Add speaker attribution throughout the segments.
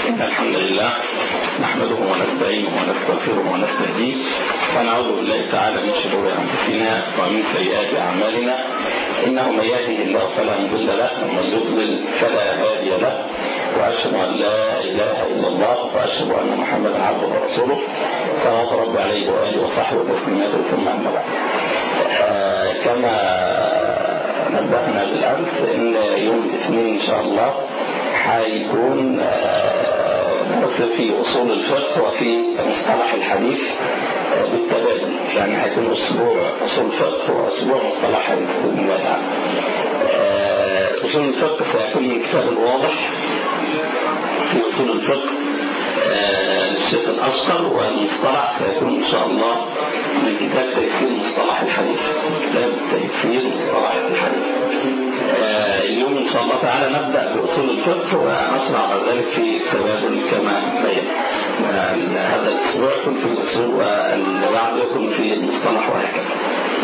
Speaker 1: إن الحمد لله نحمده ونستعينه ونستغفره ونستهديه ونعوذ بالله تعالى من شرور أنفسنا ومن سيئات أعمالنا إنه من يهده الله فلا مضل له ومن يضلل فلا هادي له وأشهد أن لا إله إلا الله وأشهد أن محمدا عبده ورسوله صلوات ربي عليه وآله وصحبه وتسليماته ثم أما بعد آه كما نبهنا بالأمس إن يوم الاثنين إن شاء الله حيكون درس في أصول الفقه وفي مصطلح الحديث بالتبادل يعني هيكون أسبوع أصول الفقه وأسبوع مصطلح الحديث بإذن الله تعالى أصول الفقه سيكون من كتاب الواضح في أصول الفقه للشيخ الأصغر والمصطلح سيكون إن شاء الله من كتاب تيسير مصطلح الحديث كتاب تيسير مصطلح الحديث اليوم إن شاء الله تعالى نبدأ بأصول الفقه ونشرع بعد ذلك في التبادل كما بين هذا الأسبوع يكون في الأصول واللي بعده يكون في المصطلح وهكذا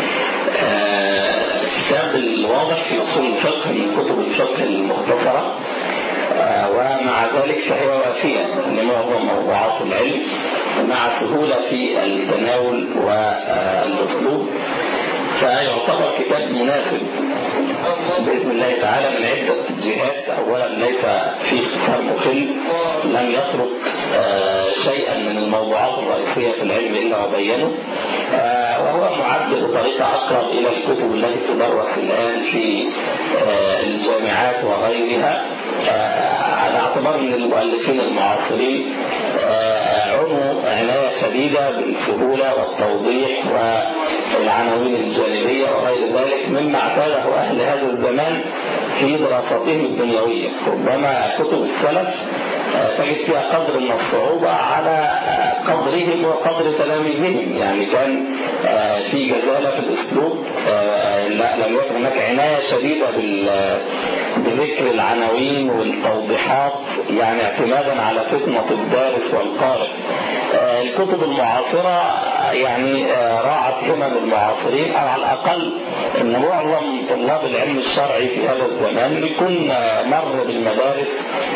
Speaker 1: كتاب الواضح في أصول الفقه من كتب الفقه المختصرة ومع ذلك فهي وافية لمعظم موضوعات العلم مع سهولة في التناول والأسلوب فيعتبر كتاب مناسب بإذن الله تعالى من عدة جهات أولا ليس فيه اختصار مخل لم يترك شيئا من الموضوعات الرئيسية في العلم إلا وبينه وهو معد بطريقة أقرب إلى الكتب التي تدرس الآن في الجامعات وغيرها على اعتبار ان المؤلفين المعاصرين عنوا عناية شديدة بالسهولة والتوضيح والعناوين الجانبية وغير ذلك مما اعتاده أهل هذا الزمان في دراستهم الدنيوية ربما كتب السلف تجد فيها قدر من الصعوبة على قدرهم وقدر تلاميذهم يعني كان في جزالة في الأسلوب لم يكن هناك عناية شديدة بذكر العناوين والتوضيحات يعني اعتمادا على فطنة الدارس والقارئ الكتب المعاصرة يعني راعت همم المعاصرين أو على الأقل أن معظم طلاب العلم الشرعي في هذا الزمان يكون مر بالمدارس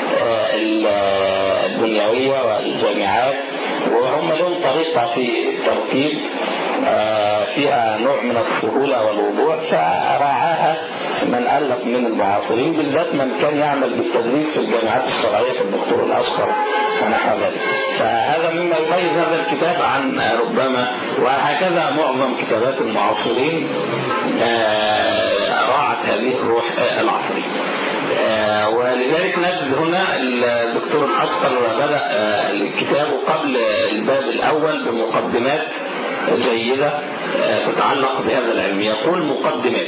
Speaker 1: الدنيوية والجامعات وهم لهم طريقة في الترتيب فيها نوع من السهولة والوضوح فراعاها من ألف من المعاصرين بالذات من كان يعمل بالتدريس في الجامعات الشرعية كالدكتور الأشقر ونحو ذلك فهذا مما يميز هذا الكتاب عن ربما وهكذا معظم كتابات المعاصرين راعت هذه الروح العصرية ولذلك نجد هنا الدكتور الأشقر بدأ الكتاب قبل الباب الأول بمقدمات جيدة تتعلق بهذا العلم يقول مقدمات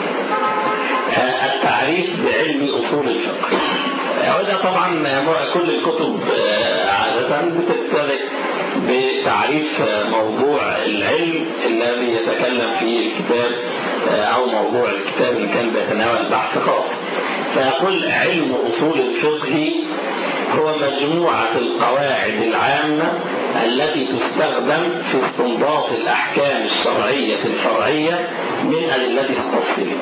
Speaker 1: التعريف بعلم أصول الفقه وده طبعا كل الكتب عادة بتبتدئ بتعريف موضوع العلم الذي يتكلم فيه الكتاب أو موضوع الكتاب إن كان بيتناول بحث خاص فيقول علم أصول الفقه هو مجموعة القواعد العامة التي تستخدم في استنباط الأحكام الشرعية الفرعية من أدلتها التفصيلية.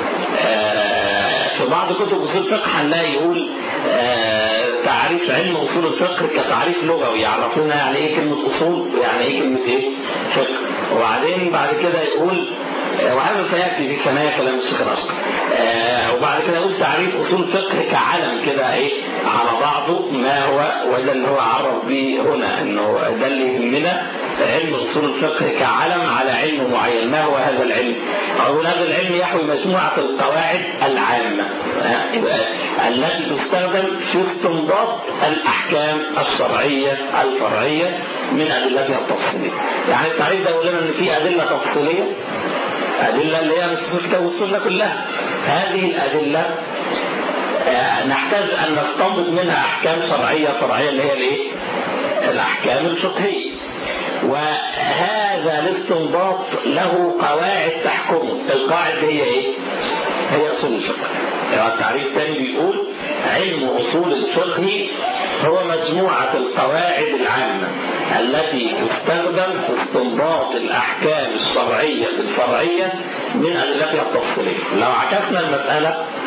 Speaker 1: في بعض كتب أصول الفقه هنلاقي يقول تعريف علم أصول الفقه كتعريف لغوي يعرفون يعني إيه كلمة أصول ويعني إيه كلمة إيه فقه وبعدين بعد كده يقول وهذا سيأتي في ثنايا كلام الشيخ الأشقر وبعد كده يقول تعريف أصول الفقه كعلم كده إيه على بعضه ما هو وده اللي هو عرف به هنا إنه ده اللي يهمنا علم أصول الفقه كعلم على علم معين ما هو هذا العلم؟ أقول هذا العلم يحوي مجموعة القواعد العامة التي تستخدم في استنباط الأحكام الشرعية الفرعية من أدلتها التفصيلية يعني التعريف ده يقول لنا إن في أدلة تفصيلية أدلة اللي هي نصوص الكتاب والسنة كلها هذه الأدلة نحتاج أن نستنبط منها أحكام شرعية فرعية اللي هي الإيه؟ الأحكام الفقهية وهذا الاستنباط له قواعد تحكمه القواعد هي ايه هي اصول الفقه يعني التعريف الثاني بيقول علم اصول الفقه هو مجموعة القواعد العامة التي تستخدم في استنباط الأحكام الشرعية الفرعية من أدلتها التفصيلية لو عكسنا المسألة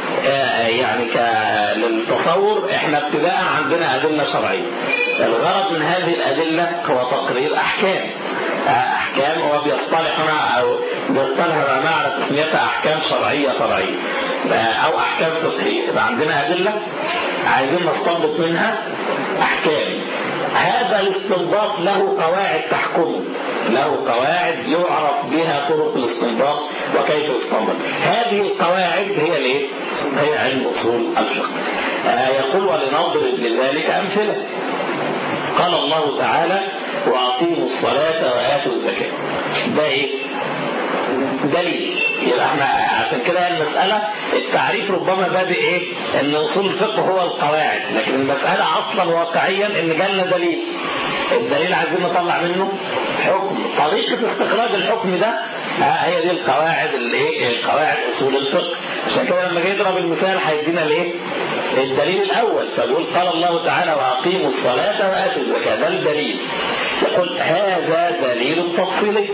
Speaker 1: آه، يعني للتصور احنا ابتداء عندنا أدلة شرعية الغرض من هذه الأدلة هو تقرير أحكام آه، أحكام هو بيصطلح هنا أو بيصطلح ما معنى تسميتها أحكام شرعية فرعية أو أحكام فقهية يبقى عندنا أدلة عايزين نستنبط منها أحكام هذا الاستنباط له قواعد تحكمه له قواعد يعرف بها طرق الاستنباط وكيف يستنبط هذه القواعد هي الايه؟ هي علم اصول الفقه آه يقول ولنضرب لذلك امثله قال الله تعالى واقيموا الصلاه واتوا الزكاه ده ايه؟ دليل يبقى احنا عشان كده المسألة التعريف ربما بادئ ايه ان اصول الفقه هو القواعد لكن المسألة اصلا واقعيا ان جالنا دليل الدليل عايزين نطلع منه حكم طريقة استخراج الحكم ده هي دي القواعد الايه قواعد اصول الفقه عشان كده لما جاي يضرب المثال هيدينا الايه الدليل الاول فبيقول قال الله تعالى واقيموا الصلاة واتوا الزكاة ده الدليل يقول هذا دليل تفصيلي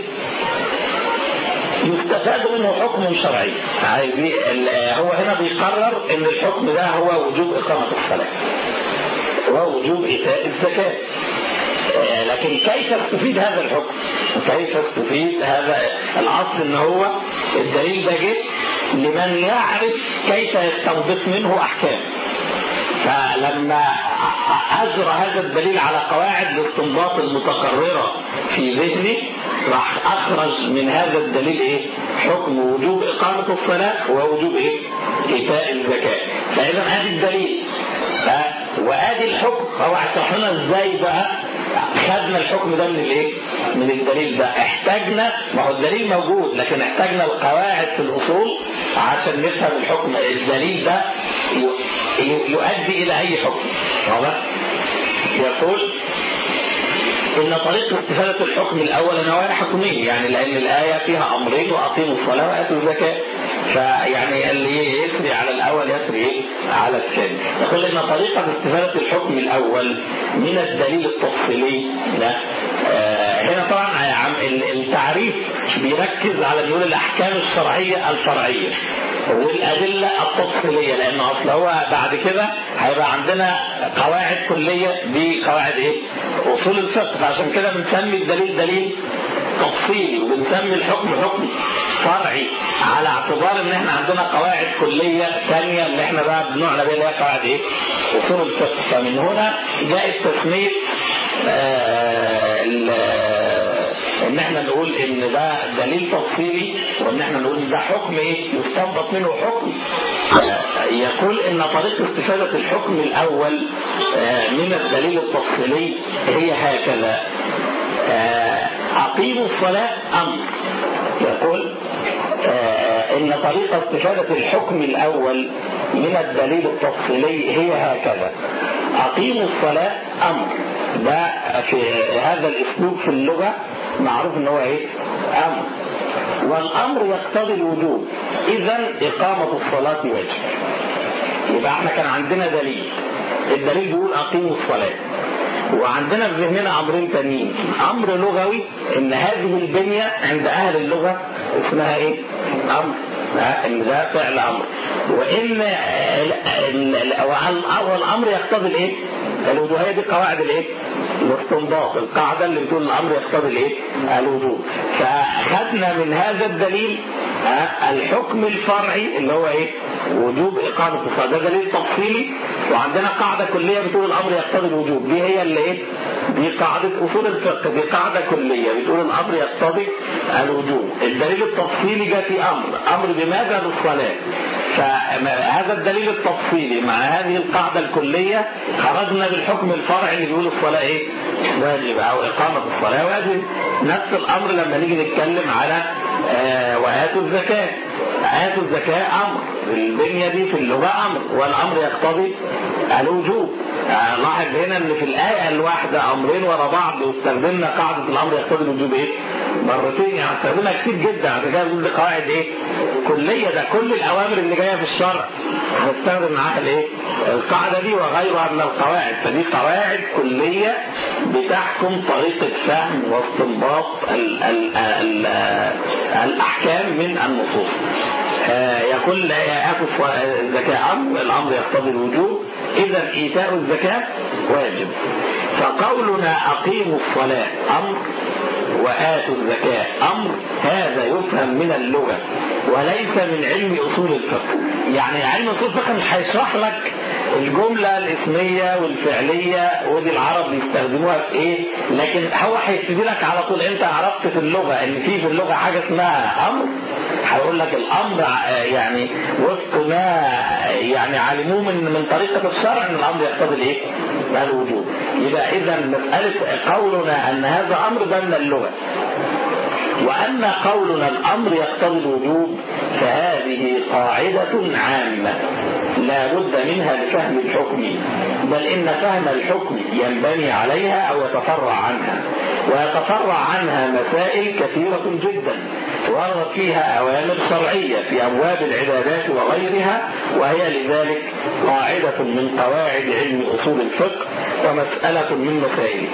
Speaker 1: يستفاد منه حكم شرعي هو هنا بيقرر ان الحكم ده هو وجوب اقامة الصلاة ووجوب ايتاء الزكاة لكن كيف استفيد هذا الحكم كيف استفيد هذا الاصل ان هو الدليل ده جه لمن يعرف كيف يستنبط منه احكام فلما أجرى هذا الدليل على قواعد الاستنباط المتقررة في ذهني راح أخرج من هذا الدليل إيه؟ حكم وجوب إقامة الصلاة ووجوب إيه؟ إيتاء الزكاة فإذا هذا الدليل وادي الحكم هو هيشرح لنا ازاي بقى خدنا الحكم ده من الايه؟ من الدليل ده احتاجنا ما هو الدليل موجود لكن احتاجنا القواعد في الاصول عشان نفهم الحكم الدليل ده يؤدي الى اي حكم واضح؟ يقول إن طريقة استفادة الحكم الأول نوايا حكمية يعني لأن الآية فيها أمرين وأقيموا الصلاة وآتوا الزكاة فيعني اللي يسري على الأول يسري على الثاني يقول إن طريقة استفادة الحكم الأول من الدليل التفصيلي ده آه هنا طبعا التعريف بيركز على نقول الأحكام الشرعية الفرعية والأدلة التفصيلية لأن أصل هو بعد كده هيبقى عندنا قواعد كلية دي قواعد إيه؟ أصول الفقه فعشان كده بنسمي الدليل دليل تفصيلي وبنسمي الحكم حكم فرعي على اعتبار ان احنا عندنا قواعد كلية ثانية اللي احنا بقى بنوعنا بيها اللي هي قواعد ايه؟ اصول الفقه فمن هنا جاءت تسمية ان احنا نقول ان ده دليل تفصيلي وان احنا نقول ان ده حكم ايه يستنبط منه حكم يقول ان طريقة استفادة الحكم الاول من الدليل التفصيلي هي هكذا اقيموا الصلاة امر يقول ان طريقة استفادة الحكم الاول من الدليل التفصيلي هي هكذا اقيموا الصلاة امر ده في هذا الاسلوب في اللغة معروف ان هو ايه امر والامر يقتضي الوجوب اذا اقامة الصلاة واجب يبقى احنا كان عندنا دليل الدليل بيقول اقيموا الصلاة وعندنا في ذهننا امرين تانيين امر لغوي ان هذه البنية عند اهل اللغة اسمها ايه امر ان ده فعل امر وان والامر يقتضي الايه الوجوب هي دي قواعد الايه الاستنباط القاعدة اللي بتقول الامر يقتضي الايه الوجوب فاخذنا من هذا الدليل الحكم الفرعي اللي هو ايه وجوب اقامة الصلاة ده دليل تفصيلي وعندنا قاعدة كلية بتقول الامر يقتضي الوجوب دي هي اللي ايه دي قاعدة اصول الفقه دي قاعدة كلية بتقول الامر يقتضي الوجوب الدليل التفصيلي جاء في امر امر بماذا بالصلاة فهذا الدليل التفصيلي مع هذه القاعدة الكلية خرجنا بالحكم الفرعي اللي بيقول الصلاة ايه واجب او اقامة الصلاة واجب نفس الامر لما نيجي نتكلم على آه وآتوا الزكاة آتوا الزكاة أمر البنية دي في اللغة أمر والأمر يقتضي الوجوب آه لاحظ هنا ان في الآية الواحدة أمرين ورا بعض واستخدمنا قاعدة الأمر يقتضي الوجوب إيه؟ مرتين يعني استخدمها كتير جدا عشان كده بنقول قواعد إيه؟ كلية ده كل الأوامر اللي جاية في الشرع هنستخدم معاها الايه القاعدة دي وغيرها من القواعد فدي قواعد كلية بتحكم طريقة فهم واستنباط ال ال ال الأحكام من النصوص يقول يأخذ الزكاة أمر الأمر يقتضي الوجوب إذا إيتاء الزكاة واجب فقولنا أقيموا الصلاة أمر وآتوا الزكاة أمر هذا يفهم من اللغة وليس من علم أصول الفقه يعني علم أصول الفقه مش هيشرح لك الجملة الاسمية والفعلية ودي العرب بيستخدموها في ايه لكن هو هيبتدي لك على طول انت عرفت في اللغة ان في في اللغة حاجة اسمها امر هيقول لك الامر يعني وفق ما يعني علموه من من طريقة الشرع ان الامر يقتضي الايه؟ الوجوب يبقى اذا مسألة قولنا ان هذا امر ده من اللغة وأما قولنا الأمر يقتضي الوجوب فهذه قاعدة عامة لا بد منها لفهم الحكم بل إن فهم الحكم ينبني عليها أو يتفرع عنها ويتفرع عنها مسائل كثيرة جدا وردت فيها أوامر شرعية في أبواب العبادات وغيرها وهي لذلك قاعدة من قواعد علم أصول الفقه ومسألة من مسائله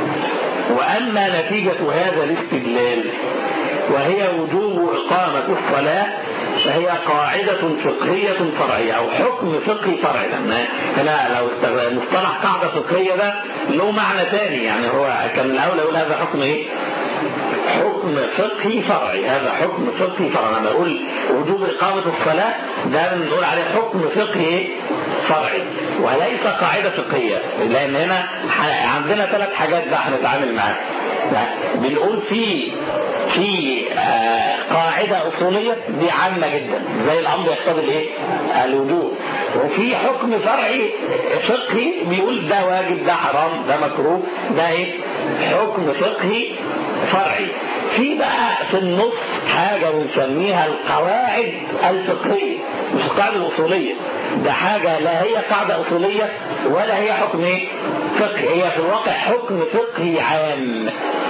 Speaker 1: وأما نتيجة هذا الاستدلال وهي وجوب إقامة الصلاة فهي قاعدة فقهية فرعية أو حكم فقهي فرعي لأن هنا لو مصطلح قاعدة فقهية ده له معنى ثاني يعني هو كان الأول يقول هذا حكم إيه؟ حكم فقهي فرعي هذا حكم فقهي فرعي أنا بقول وجوب إقامة الصلاة ده بنقول عليه حكم فقهي فرعي وليس قاعدة فقهية لأن هنا عندنا ثلاث حاجات بقى هنتعامل معاها بنقول في في قاعدة أصولية دي عامة جدا زي الأمر يقتضي الإيه؟ الوجوب وفي حكم فرعي فقهي بيقول ده واجب ده حرام ده مكروه ده إيه؟ حكم فقهي فرعي في بقى في النص حاجة بنسميها القواعد الفقهية مش القاعدة الأصولية ده حاجة لا هي قاعدة أصولية ولا هي حكم إيه؟ فقهي هي في الواقع حكم فقهي عام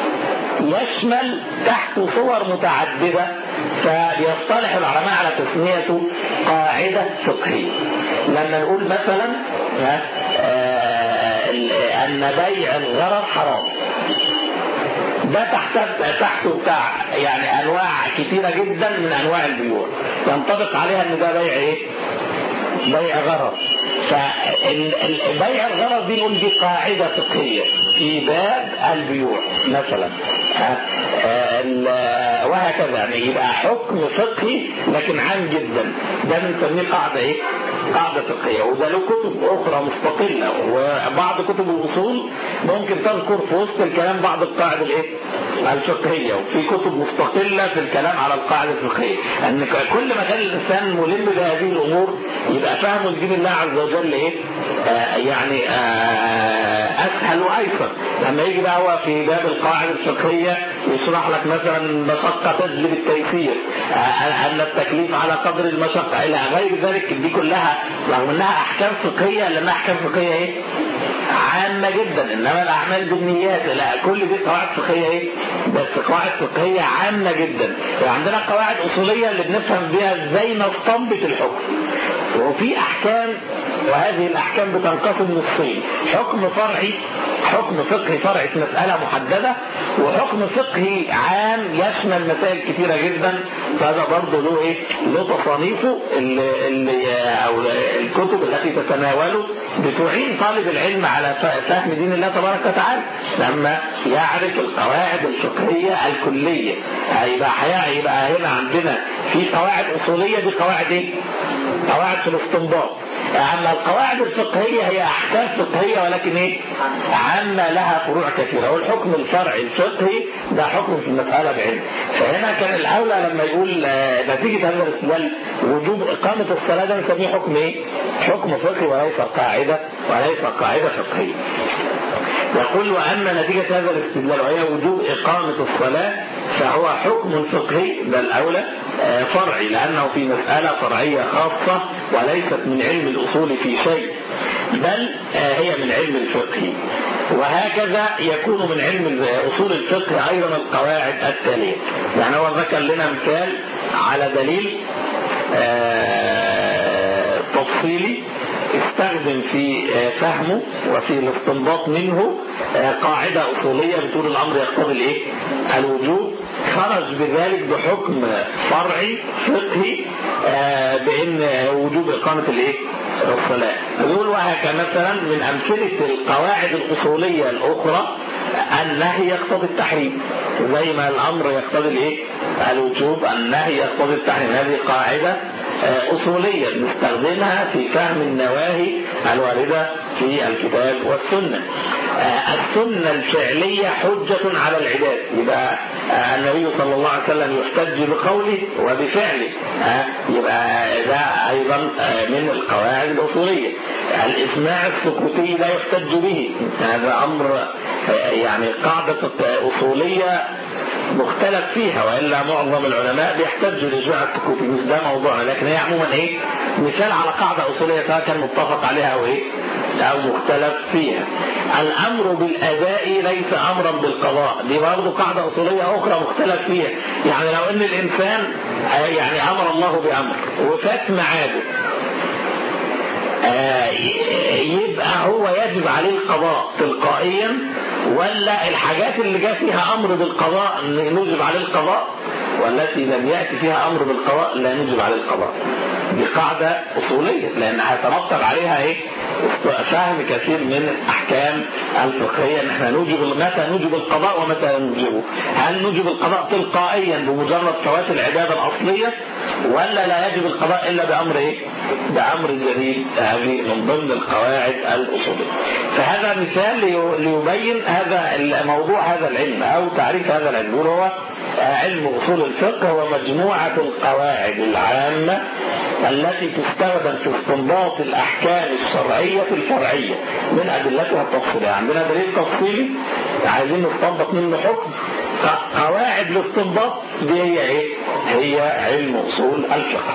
Speaker 1: يشمل تحت صور متعددة فيصطلح العلماء على تسميته قاعدة فقهية لما نقول مثلا أن بيع الغرض حرام ده تحت تحته بتاع يعني انواع كثيره جدا من انواع البيوع ينطبق عليها ان ده بيع ايه؟ بيع غرض فبيع الغرض دي نقول دي قاعدة فقهية في باب البيوع مثلا وهكذا يعني يبقى حكم فقهي لكن عام جدا ده بنسميه قاعدة ايه؟ قاعدة فقهية وده له كتب أخرى مستقلة وبعض كتب الأصول ممكن تذكر في وسط الكلام بعض القاعدة الايه؟ الفقهية وفي كتب مستقلة في الكلام على القاعدة الفقهية أن كل ما كان الإنسان ملم بهذه الأمور يبقى فهمه لدين الله عز وجل ايه؟ آه يعني آه أسهل وأيسر لما يجي بقى هو في باب القاعدة الفقهية يشرح لك مثلا المشقة تجلب التيسير آه أن التكليف على قدر المشقة إلى غير ذلك دي كلها رغم أنها أحكام فقهية لأنها أحكام فقهية إيه؟ عامة جدا إنما الأعمال بالنيات لا كل دي قواعد فقهية إيه؟ بس قواعد فقهية عامة جدا وعندنا قواعد أصولية اللي بنفهم بيها إزاي نستنبط الحكم وفي أحكام وهذه الأحكام بتنقسم نصين حكم فرعي حكم فقهي فرعي في مسألة محددة وحكم فقهي عام يشمل مسائل كثيرة جدا فهذا برضه له ايه؟ له تصانيفه اللي, اللي او الكتب التي تتناوله بتعين طالب العلم على فهم دين الله تبارك وتعالى لما يعرف القواعد الفقهية الكلية هيبقى هيبقى هنا عندنا في قواعد أصولية دي قواعد ايه؟ قواعد في الاستنباط أما القواعد الفقهية هي أحكام فقهية ولكن إيه؟ عامة لها فروع كثيرة والحكم الفرعي الفقهي ده حكم في المسألة بعلم فهنا كان الأولى لما يقول نتيجة هذا الاستدلال وجوب إقامة الصلاة ده نسميه حكم إيه؟ حكم فقهي وليس قاعدة وليس قاعدة فقهية يقول وأما نتيجة هذا الاستدلال وهي وجوب إقامة الصلاة فهو حكم فقهي ده الأولى فرعي لأنه في مسألة فرعية خاصة وليست من علم الأصول في شيء بل هي من علم الفقه وهكذا يكون من علم أصول الفقه أيضا القواعد التالية يعني هو ذكر لنا مثال على دليل
Speaker 2: تفصيلي استخدم في فهمه وفي الاستنباط منه قاعدة أصولية بتقول الأمر يقتضي الإيه؟ الوجوب خرج بذلك بحكم فرعي فقهي بأن وجوب إقامة الإيه؟ الصلاة يقول وهكذا مثلا من أمثلة القواعد الأصولية الأخرى النهي يقتضي التحريم زي ما الأمر يقتضي الإيه؟ الوجوب النهي يقتضي التحريم هذه قاعدة أصولية نستخدمها في فهم النواهي الواردة في الكتاب والسنة السنة الفعلية حجة على العباد يبقى النبي صلى الله عليه وسلم يحتج بقوله وبفعله يبقى ده أيضا من القواعد الأصولية الإسماع السكوتي لا يحتج به هذا أمر يعني قاعدة أصولية مختلف فيها وإلا معظم العلماء بيحتجوا لإجماع السكوتي مش ده موضوعنا لكن هي عموما إيه مثال على قاعدة أصولية سواء كان متفق عليها أو إيه أو مختلف فيها الأمر بالأداء ليس أمرا بالقضاء دي برضه قاعدة أصولية أخرى مختلف فيها يعني لو أن الإنسان يعني أمر الله بأمر وفات معاده يبقى هو يجب عليه القضاء تلقائيا ولا الحاجات اللي جاء فيها امر بالقضاء نجب عليه القضاء والتي لم يأتي فيها امر بالقضاء لا نجب عليه القضاء دي قاعدة اصولية لان هيترتب عليها ايه فهم كثير من الاحكام الفقهية ان احنا نوجب متى نوجب القضاء ومتى لا نوجبه هل نوجب القضاء تلقائيا بمجرد فوات العبادة الاصلية ولا لا يجب القضاء الا بامر ايه بامر جديد هذه من ضمن القواعد الاصولية فهذا مثال ليبين هذا الموضوع هذا العلم او تعريف هذا العلم وهو علم اصول الفقه هو مجموعة القواعد العامة التي تستخدم في استنباط الاحكام الشرعية الفرعية من ادلتها التفصيلية عندنا دليل تفصيلي عايزين نستنبط منه حكم قواعد الاستنباط دي هي ايه هي علم اصول الفقه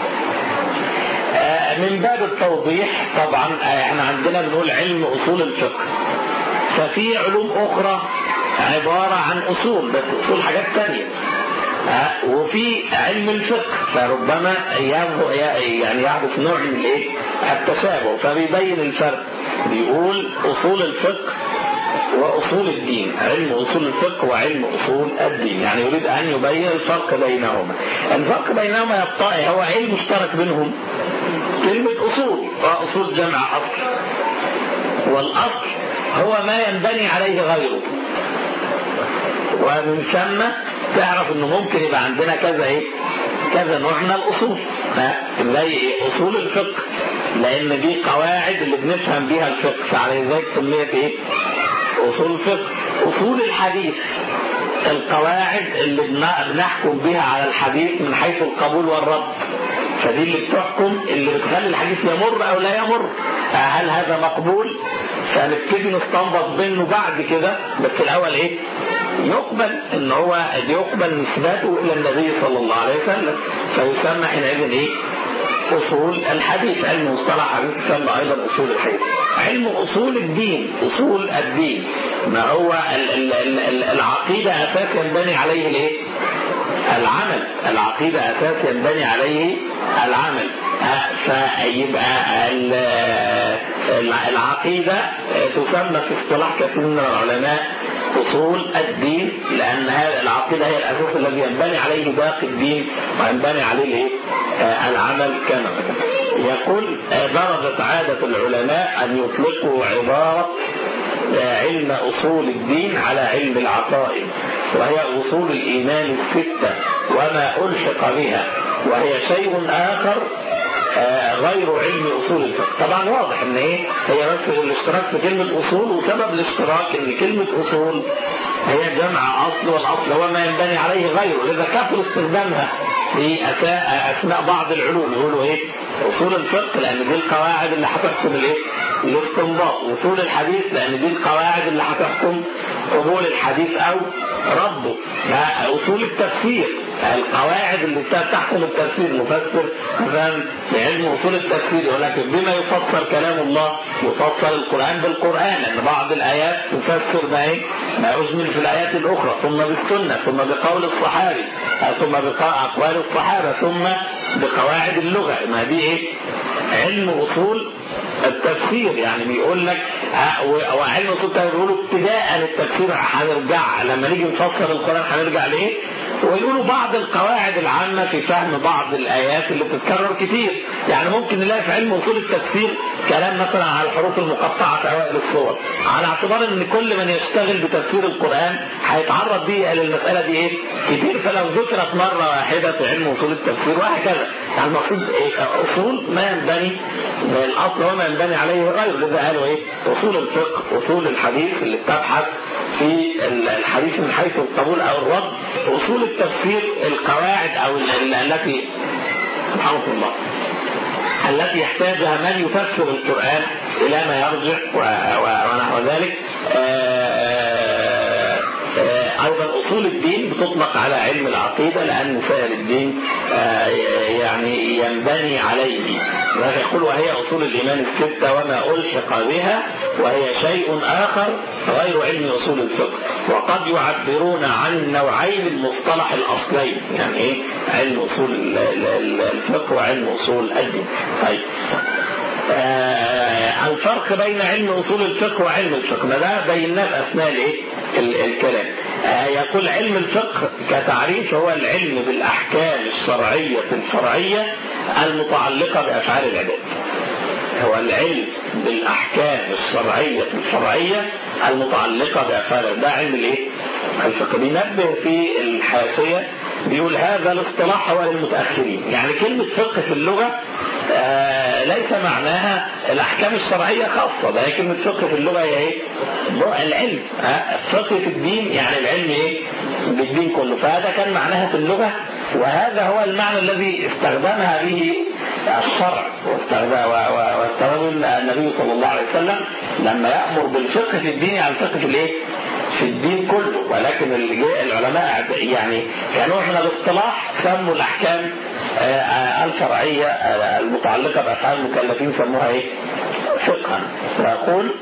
Speaker 2: من باب التوضيح طبعا احنا عندنا بنقول علم اصول الفقه ففي علوم اخرى عبارة عن اصول بس اصول حاجات تانية وفي علم الفقه فربما يعني يحدث نوع من الايه التشابه فبيبين الفرق بيقول اصول الفقه واصول الدين علم اصول الفقه وعلم اصول الدين يعني يريد ان يبين الفرق بينهما الفرق بينهما يبقى هو علم مشترك بينهم كلمة اصول واصول جمع اصل والاصل هو ما ينبني عليه غيره ومن ثم تعرف انه ممكن يبقى عندنا كذا ايه كذا نوع من الاصول زي ايه اصول الفقه لان دي قواعد اللي بنفهم بيها الفقه فعلى ذلك سميت ايه اصول الفقه اصول الحديث القواعد اللي بنحكم بها على الحديث من حيث القبول والرد فدي اللي بتحكم اللي بتخلي الحديث يمر او لا يمر هل هذا مقبول فنبتدي نستنبط منه بعد كده بس الاول ايه يقبل ان هو يقبل نسبته الى النبي صلى الله عليه وسلم فيسمى حينئذ ايه اصول الحديث علم مصطلح حديث يسمى ايضا اصول الحديث علم اصول الدين اصول الدين ما هو ال ال ال العقيدة اساس ينبني عليه الايه العمل العقيدة اساس ينبني عليه العمل فيبقى العقيدة تسمى في اصطلاح كثير من العلماء أصول الدين لأن هذه العقيدة هي الأساس الذي ينبني عليه باقي الدين وينبني عليه العمل كما يقول درجت عادة العلماء أن يطلقوا عبارة علم أصول الدين على علم العقائد وهي أصول الإيمان الستة وما ألحق بها وهي شيء آخر غير علم اصول الفقه طبعا واضح ان ايه هي بس الاشتراك في كلمة اصول وسبب الاشتراك ان كلمة اصول هي جمع اصل والاصل هو ما ينبني عليه غيره لذا كثر استخدامها في اثناء بعض العلوم يقولوا ايه اصول الفقه لان دي القواعد اللي هتحكم الايه الاستنباط اصول الحديث لان دي القواعد اللي هتحكم قبول الحديث او رده اصول التفسير القواعد اللي تحكم التفسير مفسر مثلا في علم اصول التفسير يقول لك بما يفسر كلام الله يفسر القران بالقران ان بعض الايات تفسر ما ايه ما اجمل في الايات الاخرى ثم بالسنه ثم بقول الصحابي ثم باقوال الصحابه ثم بقواعد اللغه ما دي ايه علم اصول التفسير يعني بيقول لك وعلم اصول التفسير بيقولوا ابتداء التفسير هنرجع لما نيجي نفسر القران هنرجع لايه؟ ويقولوا بعض القواعد العامة في فهم بعض الآيات اللي بتتكرر كتير يعني ممكن نلاقي في علم أصول التفسير كلام مثلا على الحروف المقطعة في أوائل الصور على اعتبار أن كل من يشتغل بتفسير القرآن هيتعرض بيه للمسألة دي إيه؟ كتير فلو ذكرت مرة واحدة في علم أصول التفسير وهكذا يعني المقصود إيه؟ أصول ما ينبني الأصل وما ينبني عليه غيره لذا قالوا إيه؟ أصول الفقه أصول الحديث اللي بتبحث في الحديث من حيث القبول أو الرد أصول التفسير القواعد أو التي سبحانه الله التي يحتاجها من يفسر القرآن إلى ما يرجع ونحو ذلك أيضا أصول الدين بتطلق على علم العقيدة لأن سائر الدين يعني ينبني عليه يقول وهي أصول الإيمان الستة وما ألحق بها وهي شيء آخر غير علم أصول الفقه وقد يعبرون عن نوعين المصطلح الأصلين يعني إيه علم أصول الفقه وعلم أصول الدين طيب آه الفرق بين علم اصول الفقه وعلم الفقه ما ده بيناه في اثناء الايه الكلام آه يقول علم الفقه كتعريف هو العلم بالاحكام الشرعيه الفرعيه المتعلقه بافعال العباد هو العلم بالاحكام الشرعيه الفرعيه المتعلقه بافعال ده علم الايه الفقه بينبه في الحاشيه بيقول هذا الاصطلاح هو للمتاخرين يعني كلمه فقه في اللغه آه ليس معناها الاحكام الشرعيه خاصه ده هي كلمه فقه في اللغه هي ايه؟ العلم آه فقه في الدين يعني العلم ايه؟ بالدين كله فهذا كان معناها في اللغه وهذا هو المعنى الذي استخدمها به الشرع واستخدم النبي صلى الله عليه وسلم لما يامر بالفقه في الدين يعني الفقه في الايه؟ في الدين كله ولكن العلماء يعني كنوع من الاصطلاح سموا الاحكام الشرعيه المتعلقه بافعال المكلفين سموها ايه؟ فقها فيقول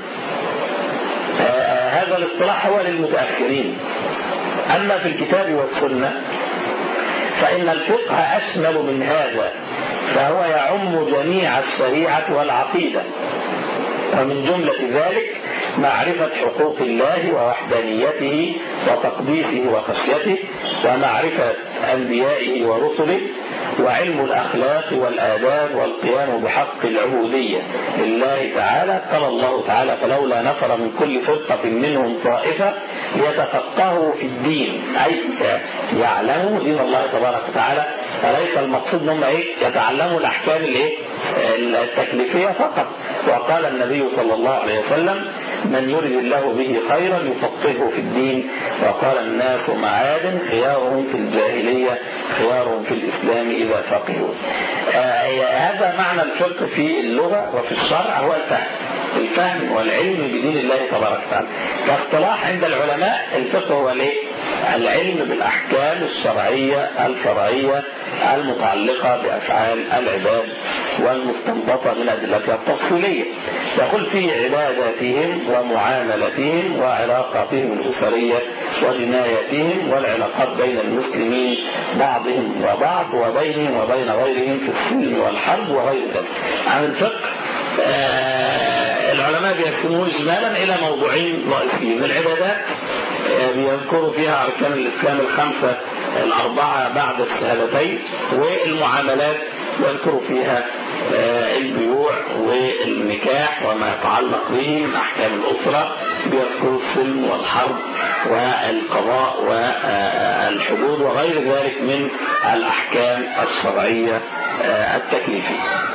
Speaker 2: هذا الاصطلاح هو للمتاخرين اما في الكتاب والسنه فان الفقه اشمل من هذا فهو يعم جميع الشريعه والعقيده ومن جملة ذلك معرفة حقوق الله ووحدانيته وتقديسه وخشيته ومعرفة أنبيائه ورسله وعلم الأخلاق والآداب والقيام بحق العبودية لله تعالى قال الله تعالى فلولا نفر من كل فرقة منهم طائفة ليتفقهوا في الدين أي يعلموا دين الله تبارك وتعالى فليس المقصود انهم ايه يتعلموا الاحكام الايه التكليفيه فقط وقال النبي صلى الله عليه وسلم من يرد الله به خيرا يفقهه في الدين وقال الناس معاد خيارهم في الجاهليه خيارهم في الاسلام اذا فقهوا آه هذا معنى الفقه في اللغه وفي الشرع هو الفهم الفهم والعلم بدين الله تبارك وتعالى كاصطلاح عند العلماء الفقه هو الايه العلم بالاحكام الشرعيه الفرعيه المتعلقه بافعال العباد والمستنبطه من ادلتها التفصيليه يقول في عباداتهم ومعاملتهم وعلاقاتهم الاسريه وجنايتهم والعلاقات بين المسلمين بعضهم وبعض وبينهم وبين غيرهم في السلم والحرب وغير ذلك عن الفقه آه العلماء بيقسموه اجمالا الى موضوعين رئيسيين العبادات آه بيذكروا فيها اركان الاسلام الخمسه الاربعه بعد الشهادتين والمعاملات يذكروا فيها آه البيوع والنكاح وما يتعلق به من احكام الاسره بيذكروا السلم والحرب والقضاء والحدود وغير ذلك من الاحكام الشرعيه التكليفيه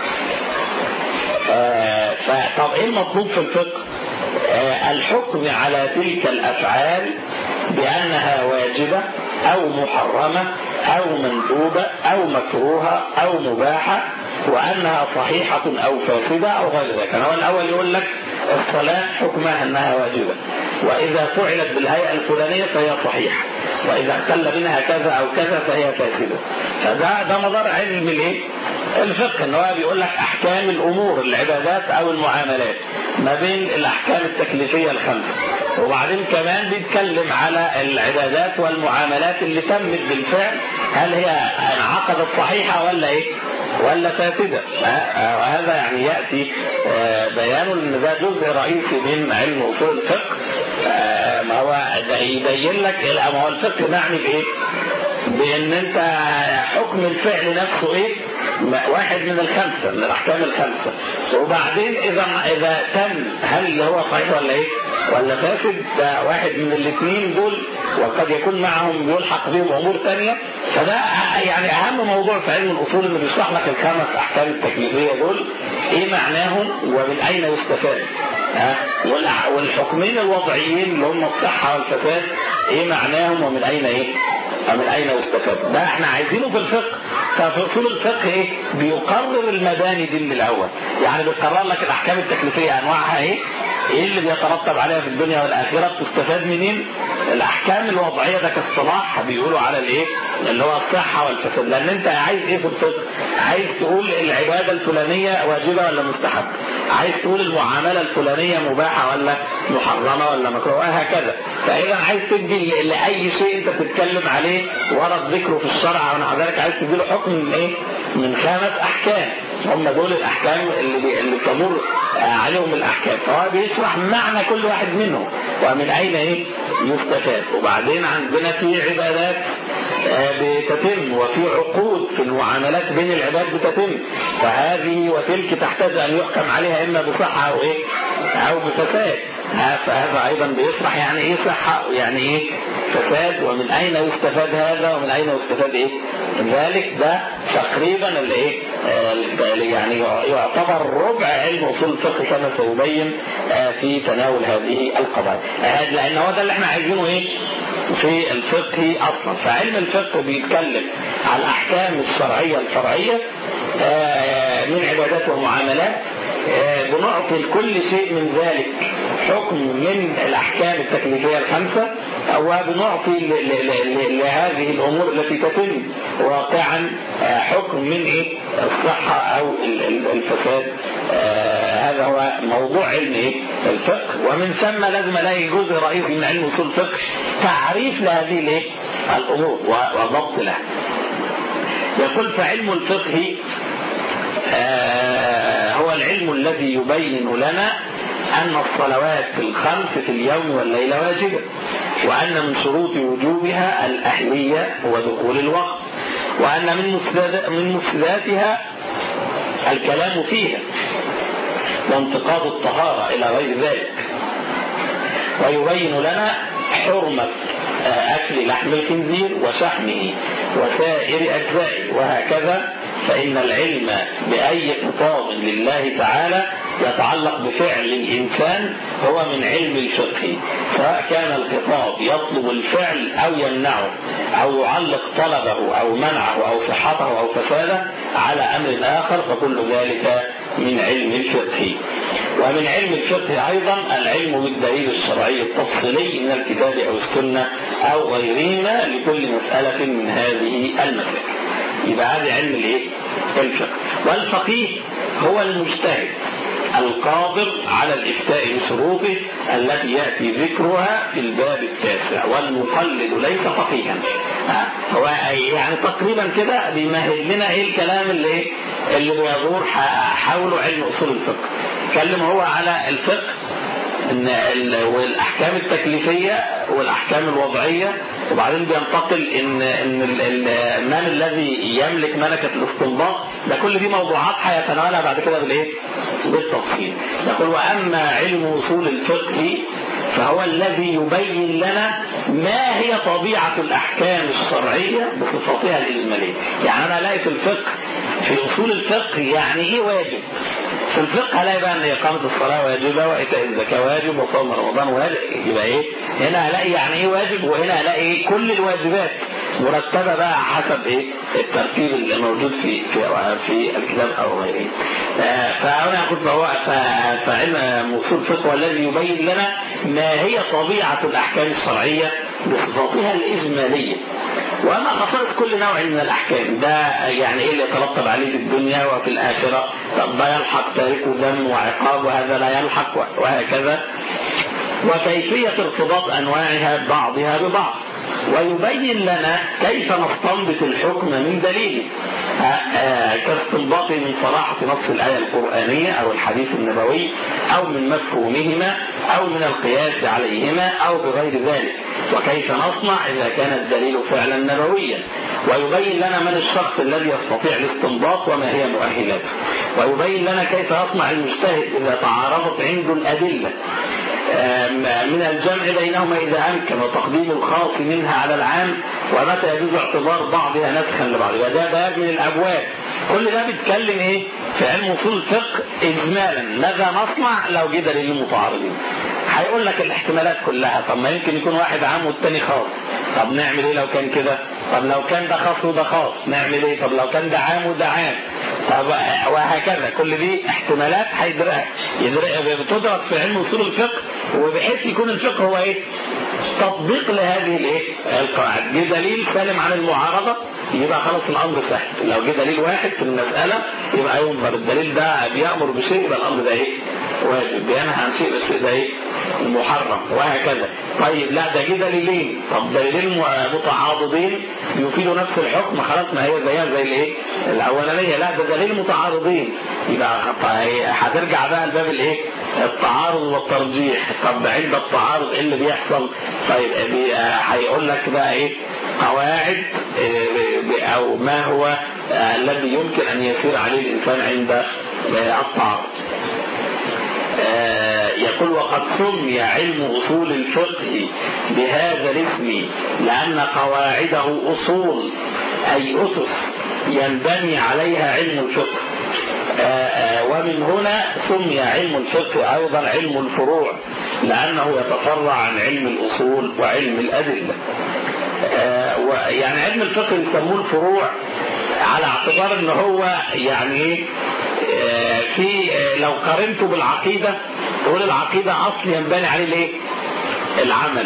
Speaker 2: آه فطب ايه المطلوب في الفقه آه الحكم على تلك الافعال بانها واجبه او محرمه او مندوبه او مكروهه او مباحه وانها صحيحه او فاسده او غير ذلك هو الاول يقول لك الصلاه حكمها انها واجبه وإذا فعلت بالهيئة الفلانية فهي صحيحة وإذا اختل منها كذا أو كذا فهي فاسدة فده ده مدار علم الايه؟ الفقه ان هو بيقول لك احكام الامور العبادات او المعاملات ما بين الاحكام التكليفيه الخمسه وبعدين كمان بيتكلم على العبادات والمعاملات اللي تمت بالفعل هل هي انعقدت صحيحه ولا ايه؟ ولا فاسده وهذا يعني ياتي بيان ان ده جزء رئيسي من علم اصول الفقه ما هو ده يبين لك ما هو الفقه معني بايه؟ بان انت حكم الفعل نفسه ايه واحد من الخمسه من الاحكام الخمسه وبعدين اذا اذا تم هل اللي هو صحيح ولا ايه ولا فاسد ده واحد من الاثنين دول وقد يكون معهم يلحق بهم امور ثانيه فده يعني اهم موضوع في علم الاصول انه بيشرح لك الخمس احكام التكليفيه دول ايه معناهم ومن اين يستفاد ها والحكمين الوضعيين اللي هم الصحه والفساد ايه معناهم ومن اين ايه ومن اين يستفاد ده احنا عايزينه في الفقه ففي اصول الفقه ايه بيقرر المباني دي من الاول يعني بيقرر لك الاحكام التكليفيه انواعها ايه ايه اللي بيترتب عليها في الدنيا والاخره بتستفاد منين الاحكام الوضعيه ده كاصطلاح بيقولوا على الايه اللي هو الصحه والفساد لان انت عايز ايه في الفقه عايز تقول العباده الفلانيه واجبه ولا مستحبه عايز تقول المعامله الفلانيه مباحه ولا محرمه ولا مكروه وهكذا فاذا عايز تدي لاي شيء انت بتتكلم عليه ورد ذكره في الشرع ونحو ذلك عايز تدي له حكم من ايه من خمس احكام هم دول الاحكام اللي بي... اللي تمر عليهم الاحكام فهو بيشرح معنى كل واحد منهم ومن اين ايه يستفاد وبعدين عندنا في عبادات بتتم وفي عقود في المعاملات بين العباد بتتم فهذه وتلك تحتاج ان يحكم عليها اما بصحه او ايه او بفساد فهذا ايضا بيشرح يعني ايه صحه يعني ايه فساد ومن اين يستفاد هذا ومن اين يستفاد ايه ذلك ده تقريبا الايه يعني يعتبر ربع علم اصول الفقه كما سيبين في تناول هذه القضايا لان هو ده اللي احنا عايزينه ايه في الفقه اصلا فعلم الفقه بيتكلم على الاحكام الشرعيه الفرعيه من عبادات ومعاملات بنعطي لكل شيء من ذلك حكم من الاحكام التكليفيه الخمسه وبنعطي لهذه الامور التي تتم واقعا حكم من ايه الصحه او الفساد هذا هو موضوع علم ايه الفقه ومن ثم لازم الاقي جزء رئيسي من علم اصول الفقه تعريف لهذه الايه الامور وضبط لها يقول فعلم الفقه هو العلم الذي يبين لنا أن الصلوات الخمس في اليوم والليلة واجبة وأن من شروط وجوبها الأهلية ودخول الوقت وأن من من مفسداتها الكلام فيها وانتقاض الطهارة إلى غير ذلك ويبين لنا حرمة أكل لحم الخنزير وشحمه وسائر أجزائه وهكذا فإن العلم بأي خطاب لله تعالى يتعلق بفعل الإنسان هو من علم الفقه سواء كان الخطاب يطلب الفعل أو يمنعه أو يعلق طلبه أو منعه أو صحته أو فساده على أمر آخر فكل ذلك من علم الفقه ومن علم الفقه أيضا العلم بالدليل الشرعي التفصيلي من الكتاب أو السنة أو غيرهما لكل مسألة من هذه المسائل يبقى هذا علم الايه؟ الفقه والفقيه هو المجتهد القادر على الإفتاء بشروطه التي يأتي ذكرها في الباب التاسع والمقلد ليس فقيها هو يعني تقريبا كده بيمهد لنا ايه الكلام اللي ايه اللي بيدور حوله علم اصول الفقه اتكلم هو على الفقه ان والاحكام التكليفيه والاحكام الوضعيه وبعدين بينتقل ان ان من الذي يملك ملكه الاستنباط ده كل دي موضوعات هيتناولها بعد كده بالايه؟ بالتفصيل يقول واما علم اصول الفقه فهو الذي يبين لنا ما هي طبيعة الأحكام الشرعية بصفتها الإجمالية يعني أنا ألاقي في الفقه في أصول الفقه يعني إيه واجب في الفقه هلاقي بقى ان اقامه الصلاه واجبه وايتاء الزكاه واجب وصوم رمضان واجب يبقى ايه؟ هنا هلاقي يعني ايه واجب وهنا هلاقي إيه كل الواجبات مرتبة بقى حسب ايه الترتيب اللي موجود في في في الكتاب او غيره فهنا كنت هو فعلم اصول الفقه هو الذي يبين لنا ما هي طبيعة الاحكام الشرعية بصفاتها الاجمالية وما خصائص كل نوع من الاحكام ده يعني ايه اللي يترتب عليه في الدنيا وفي الاخرة طب ده يلحق تاركه ذم وعقاب وهذا لا يلحق وهكذا وكيفية ارتباط انواعها بعضها ببعض ويبين لنا كيف نستنبط الحكم من دليله كاستنباطه من صراحة نص الآية القرآنية أو الحديث النبوي أو من مفهومهما أو من القياس عليهما أو بغير ذلك وكيف نصنع إذا كان الدليل فعلا نبويا ويبين لنا من الشخص الذي يستطيع الاستنباط وما هي مؤهلاته ويبين لنا كيف يصنع المجتهد إذا تعارضت عنده الأدلة من الجمع بينهما إذا أمكن وتقديم الخاص منها على العام ومتى يجوز اعتبار بعضها نسخا لبعض وده باب من الأبواب كل ده بيتكلم إيه في علم أصول الفقه إجمالا ماذا نصنع لو جه دليل متعارضين هيقول لك الاحتمالات كلها طب ما يمكن يكون واحد عام والتاني خاص طب نعمل ايه لو كان كده طب لو كان ده خاص وده خاص نعمل ايه طب لو كان ده عام وده عام طب وهكذا كل دي احتمالات بتدرك في علم اصول الفقه وبحيث يكون الفقه هو ايه تطبيق لهذه الايه القواعد جه دليل سالم عن المعارضه يبقى خلاص الامر سهل لو جه دليل واحد في المساله يبقى ينظر الدليل ده بيامر بشيء يبقى الامر ده ايه واجب بينهى عن شيء الشيء ده ايه محرم وهكذا طيب لا ده جه دليلين طب دليلين متعاضدين يفيدوا نفس الحكم خلاص ما هي زيها زي الايه الاولانيه لا ده دليل متعارضين يبقى هترجع بقى لباب الايه التعارض والترجيح طب عند التعارض ايه اللي بيحصل طيب هيقول لك بقى ايه قواعد او ما هو الذي يمكن ان يسير عليه الانسان عند التعارض يقول وقد سمي علم أصول الفقه بهذا الاسم لأن قواعده أصول أي أسس ينبني عليها علم الفقه ومن هنا سمي علم الفقه أيضا علم الفروع لأنه يتفرع عن علم الأصول وعلم الأدلة يعني علم الفقه يسموه الفروع على اعتبار ان هو يعني في لو قارنته بالعقيدة تقول العقيدة أصل ينبني عليه الايه العمل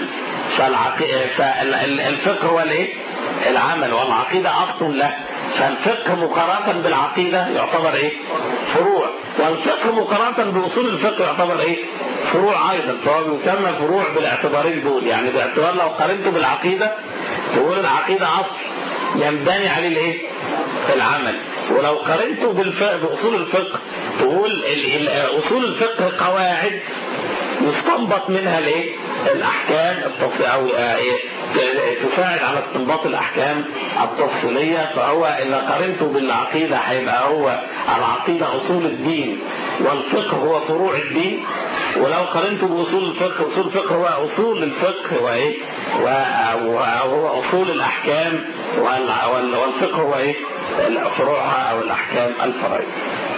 Speaker 2: فالفقه هو الايه العمل والعقيدة أصل له فالفقه مقارنة بالعقيدة يعتبر ايه فروع والفقه مقارنة بأصول الفقه يعتبر ايه فروع أيضا فهو يسمى فروع بالاعتبارين دول يعني باعتبار لو قارنته بالعقيدة تقول العقيدة أصل ينبني عليه الايه العمل ولو قارنته بأصول الفقه تقول أصول الفقه قواعد يستنبط منها الايه الاحكام التفصيل او تساعد على استنباط الاحكام التفصيليه فهو اذا قارنته بالعقيده هيبقى هو العقيده اصول الدين والفقه هو فروع الدين ولو قارنته باصول الفقه اصول الفقه هو اصول الفقه وايه وهو اصول الاحكام والفقه هو ايه فروعها او الاحكام الفرعيه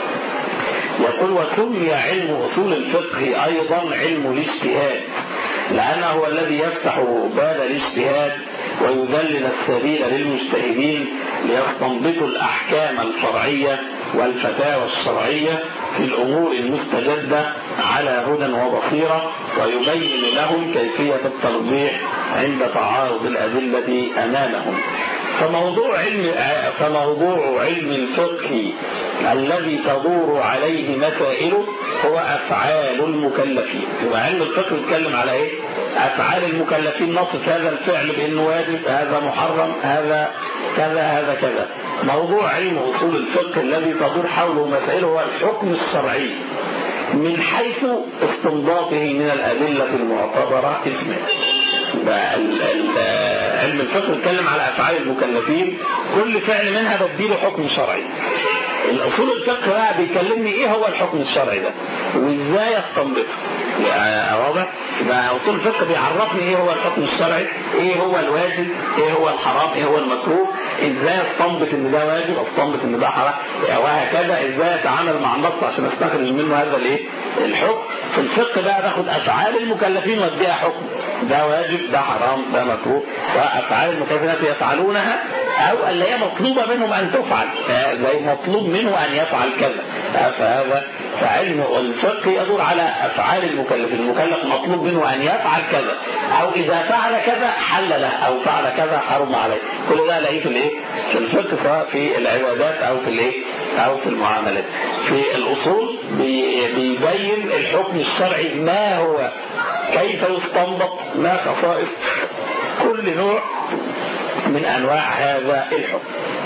Speaker 2: يقول وسمي علم أصول الفقه أيضا علم الاجتهاد لأنه هو الذي يفتح باب الاجتهاد ويذلل السبيل للمجتهدين ليستنبطوا الأحكام الفرعية والفتاوى الشرعية في الأمور المستجدة على هدى وبصيرة ويبين لهم كيفية الترجيح عند تعارض الأدلة أمامهم فموضوع علم فموضوع علم الفقه الذي تدور عليه مسائله هو أفعال المكلفين يبقى علم الفقه بيتكلم على إيه؟ أفعال المكلفين نصف هذا الفعل بأنه واجب هذا محرم هذا كذا هذا كذا موضوع علم أصول الفقه الذي تدور حوله مسائله هو الحكم الشرعي من حيث استنباطه من الأدلة المعتبرة إجمالا علم الفقه بيتكلم على افعال المكلفين كل فعل منها بديله حكم شرعي الاصول الفقه بقى بيكلمني ايه هو الحكم الشرعي ده وازاي استنبطه واضح يبقى اصول الفقه بيعرفني ايه هو الحكم الشرعي ايه هو الواجب ايه هو الحرام ايه هو المكروه ازاي استنبط ان ده واجب استنبط ان ده حرام وهكذا ازاي اتعامل مع النص عشان استخرج منه هذا الايه الحكم في الفقه بقى باخد افعال المكلفين واديها حكم ده واجب ده حرام ده مكروه وافعال المكلفين يفعلونها او اللي هي مطلوبه منهم ان تفعل زي مطلوب منه ان يفعل كذا فهذا فعلم الفقه يدور على افعال المكلف المكلف مطلوب منه ان يفعل كذا او اذا فعل كذا حل له او فعل كذا حرم عليه كل ده الاقيه في الايه في الفقه سواء في العبادات او في الايه او في المعاملات في الاصول بيبين الحكم الشرعي ما هو كيف يستنبط ما خصائص كل نوع من انواع هذا الحكم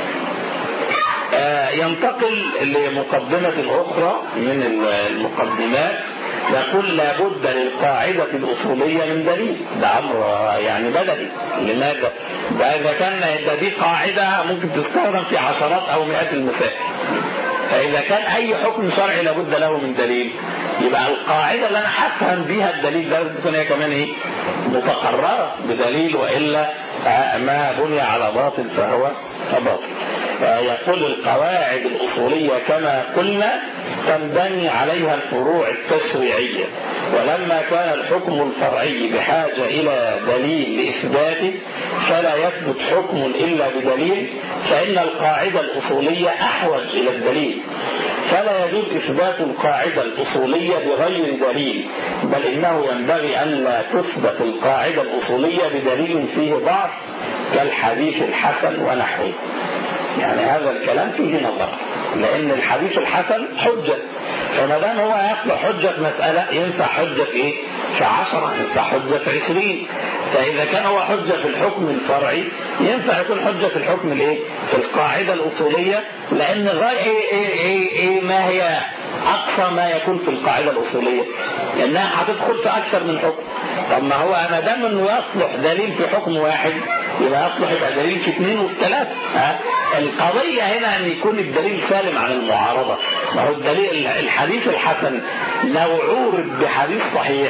Speaker 2: ينتقل لمقدمة أخرى من المقدمات يقول لابد للقاعدة الأصولية من دليل ده أمر يعني بدني لماذا؟ ده إذا كان ده دي قاعدة ممكن تستخدم في عشرات أو مئات المسائل فإذا كان أي حكم شرعي لابد له من دليل يبقى القاعدة اللي أنا هفهم بيها الدليل ده تكون هي كمان إيه؟ متقررة بدليل وإلا ما بني على باطل فهو باطل يقول القواعد الأصولية كما قلنا تنبني عليها الفروع التشريعية ولما كان الحكم الفرعي بحاجة إلى دليل لإثباته فلا يثبت حكم إلا بدليل فإن القاعدة الأصولية أحوج إلى الدليل فلا يجوز إثبات القاعدة الأصولية بغير دليل بل إنه ينبغي أن لا تثبت القاعدة الأصولية بدليل فيه ضعف كالحديث الحسن ونحوه يعني هذا الكلام فيه نظر لأن الحديث الحسن حجة فما دام هو يطلع حجة في مسألة ينفع حجة في إيه؟ في عشرة ينفع حجة في عشرين فإذا كان هو حجة في الحكم الفرعي ينفع يكون حجة في الحكم الإيه؟ في القاعدة الأصولية لأن غاية إيه, إيه, إيه, إيه ما هي أقصى ما يكون في القاعدة الأصولية لأنها هتدخل في أكثر من حكم طب ما هو ما دام إنه يصلح دليل في حكم واحد يبقى يصلح يبقى دليل في اثنين وفي ثلاثة ها القضية هنا أن يكون الدليل سالم عن المعارضة ما هو الدليل الحديث الحسن لو عورض بحديث صحيح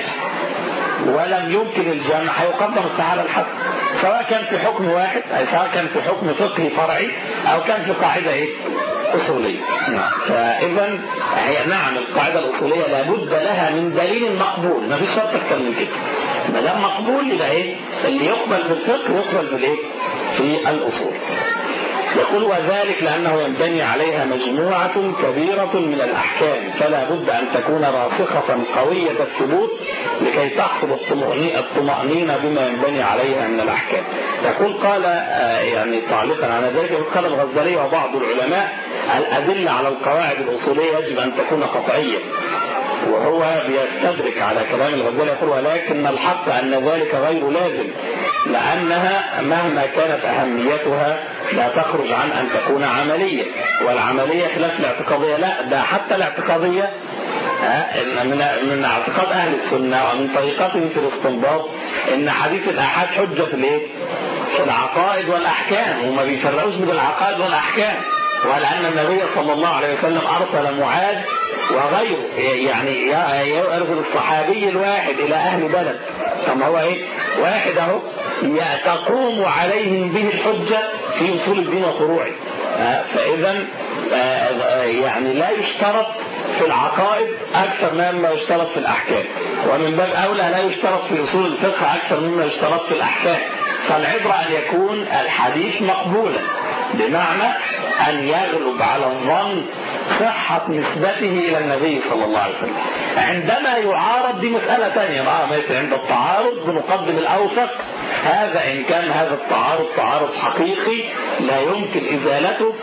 Speaker 2: ولم يمكن الجمع هيقدم الصحابة الحسن سواء كان في حكم واحد أي سواء كان في حكم فقهي فرعي أو كان في قاعدة إيه؟ أصولية نعم. فإذا هي نعم القاعدة الأصولية لابد لها من دليل مقبول ما فيش شرط أكثر من كده ما دام مقبول يبقى إيه؟ اللي يقبل في الفقه يقبل في الإيه؟ في الأصول يقول وذلك لأنه ينبني عليها مجموعة كبيرة من الأحكام فلا بد أن تكون راسخة قوية الثبوت لكي تحصل الطمأنينة بما ينبني عليها من الأحكام يقول قال يعني تعليقا على ذلك قال الغزالي وبعض العلماء الأدلة على القواعد الأصولية يجب أن تكون قطعية وهو بيستدرك على كلام الغزالي يقول ولكن الحق أن ذلك غير لازم لأنها مهما كانت أهميتها لا تخرج عن أن تكون عملية والعملية خلاف الاعتقادية لا ده حتى الاعتقادية من من اعتقاد أهل السنة ومن طريقتهم في الاستنباط إن حديث الآحاد حجة في الإيه؟ في العقائد والأحكام وما بيفرقوش بين العقائد والأحكام ولأن النبي صلى الله عليه وسلم أرسل معاذ وغيره يعني يرسل الصحابي الواحد إلى أهل بلد كما هو إيه واحد أهو تقوم عليهم به الحجة في أصول الدين وفروعه فإذا يعني لا يشترط في العقائد أكثر مما يشترط في الأحكام ومن باب أولى لا يشترط في أصول الفقه أكثر مما يشترط في الأحكام فالعبرة أن يكون الحديث مقبولا بمعنى أن يغلب على الظن صحة نسبته إلى النبي صلى الله عليه وسلم عندما يعارض دي مسألة ثانية بقى مثل عند التعارض بنقدم الأوثق هذا إن كان هذا التعارض تعارض حقيقي لا يمكن إزالته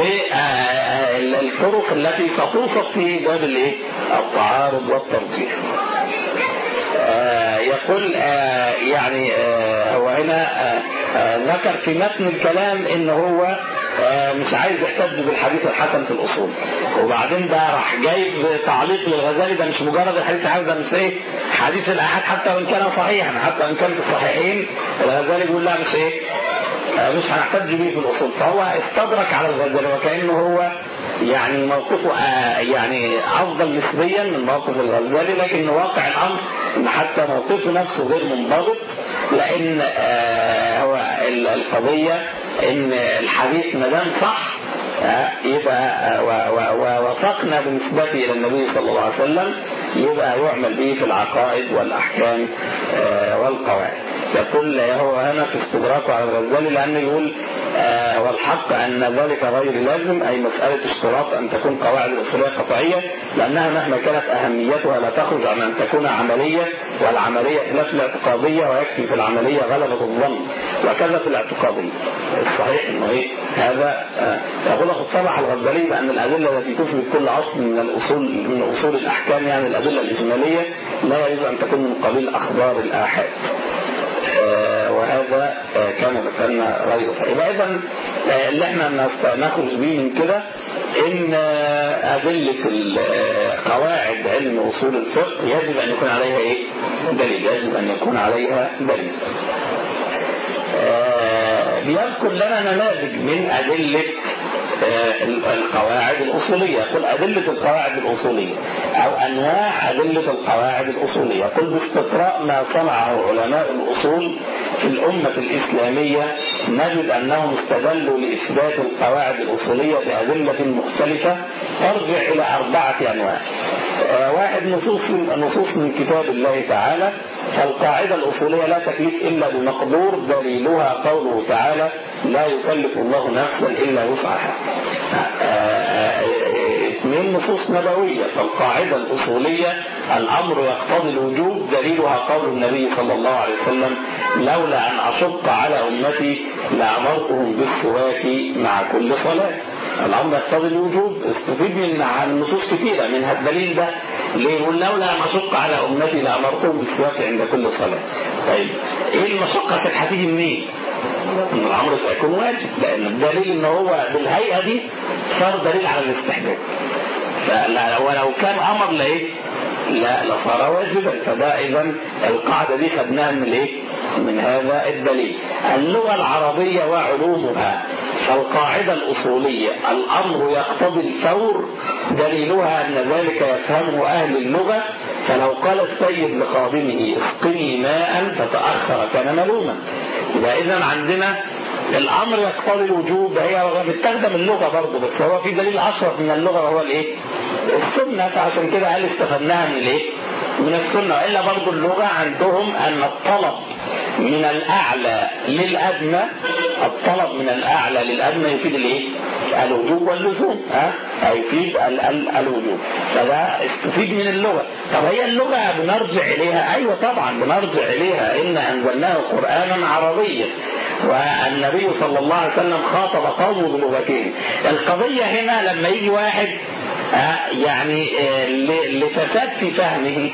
Speaker 2: بالطرق التي ستوصف في باب الايه؟ التعارض والترجيح. آه يقول آه يعني آه هو هنا ذكر في متن الكلام ان هو مش عايز يحتج بالحديث الحسن في الاصول وبعدين ده راح جايب تعليق للغزالي ده مش مجرد الحديث الحسن ده مش ايه حديث الاحاد حتى وان كان صحيحا حتى وان كان في الصحيحين الغزالي بيقول لا مش ايه مش هنحتج به في الاصول فهو استدرك على الغزالي وكانه هو يعني موقفه يعني افضل نسبيا من موقف الغزالي لكن واقع الامر ان حتى موقفه نفسه غير منضبط لان هو القضيه ان الحديث ما دام صح يبقى ووثقنا بنسبته الى النبي صلى الله عليه وسلم يبقى يعمل به في العقائد والاحكام والقواعد يقول هو هنا في استدراكه على الغزالي لأنه يقول آه والحق أن ذلك غير لازم أي مسألة اشتراط أن تكون قواعد الأصولية قطعية لأنها مهما كانت أهميتها لا تخرج عن أن تكون عملية والعملية خلاف الاعتقادية ويكفي في العملية غلبة الظن وكذا في الاعتقادية الصحيح أنه إيه هذا آه يقول أخو صلاح الغزالي بأن الأدلة التي تثبت كل أصل من الأصول من أصول الأحكام يعني الأدلة الإجمالية لا يجوز أن تكون من قبيل أخبار الآحاد آه وهذا آه كما ذكرنا غيره فإذا إذا آه اللي احنا نخرج به من كده إن أدلة قواعد علم أصول الفقه يجب أن يكون عليها إيه؟ دليل يجب أن يكون عليها دليل بيذكر لنا نماذج من أدلة القواعد الأصولية يقول أدلة القواعد الأصولية أو أنواع أدلة القواعد الأصولية يقول باستقراء ما صنعه علماء الأصول في الأمة الإسلامية نجد أنهم استدلوا لإثبات القواعد الأصولية بأدلة مختلفة ترجع إلى أربعة أنواع واحد نصوص نصوص من كتاب الله تعالى فالقاعدة الأصولية لا تكليف إلا بمقدور دليلها قوله تعالى لا يكلف الله نفسا إلا وسعها اثنين نصوص نبوية فالقاعدة الأصولية الأمر يقتضي الوجوب دليلها قول النبي صلى الله عليه وسلم لولا أن أشق على أمتي لأمرتهم بالسواك مع كل صلاة الأمر يقتضي الوجوب استفيد من النصوص كثيرة منها الدليل ده ليه يقول لولا أن أشق على أمتي لأمرتهم بالسواك عند كل صلاة طيب إيه المشقة كانت هتيجي منين؟ ان الامر سيكون واجب لان الدليل ان هو بالهيئه دي صار دليل على الاستحباب ولو كان امر لايه لا لصار واجبا فده اذا القاعده دي خدناها من الايه من هذا الدليل اللغه العربيه وعلومها فالقاعده الاصوليه الامر يقتضي الفور دليلها ان ذلك يفهمه اهل اللغه فلو قال السيد لخادمه اسقني ماء فتاخر كان ملوما يبقى اذا عندنا الامر يقتضي الوجوب هي بتستخدم اللغه برضه بس هو في دليل اشرف من اللغه وهو الايه؟ السنه فعشان كده قال استفدناها من الايه؟ من السنه والا برضه اللغه عندهم ان الطلب من الاعلى للادنى الطلب من الاعلى للادنى يفيد الايه؟ الوجوب واللزوم ها يفيد ال ال الوجوب فده استفيد من اللغه طب هي اللغه بنرجع اليها ايوه طبعا بنرجع اليها ان انزلناه قرانا عربيا والنبي صلى الله عليه وسلم خاطب قومه بلغتين القضيه هنا لما يجي واحد يعني لفساد في فهمه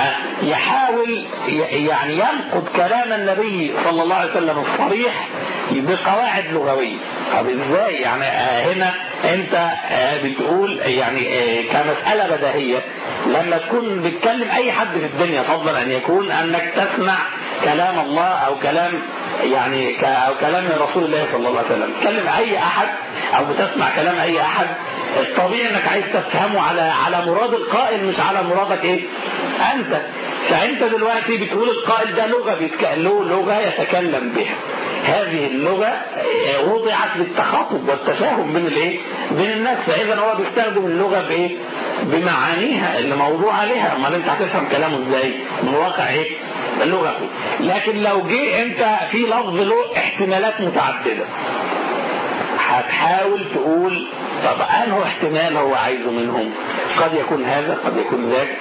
Speaker 2: يحاول يعني ينقض كلام النبي صلى الله عليه وسلم الصريح بقواعد لغوية طب ازاي يعني هنا انت بتقول يعني كمسألة بديهية لما تكون بتكلم اي حد في الدنيا فضلا ان يكون انك تسمع كلام الله او كلام يعني او كلام رسول الله صلى الله عليه وسلم تكلم اي احد او بتسمع كلام اي احد الطبيعي انك عايز تفهمه على على مراد القائل مش على مرادك ايه انت فانت دلوقتي بتقول القائل ده لغه له لغه يتكلم بها هذه اللغه وضعت للتخاطب والتفاهم بين الايه بين الناس فاذا هو بيستخدم اللغه بايه بمعانيها اللي موضوع عليها امال انت هتفهم كلامه ازاي من واقع ايه اللغه لكن لو جه انت في لفظ له احتمالات متعدده هتحاول تقول طب انه احتمال هو عايزه منهم قد يكون هذا قد يكون ذاك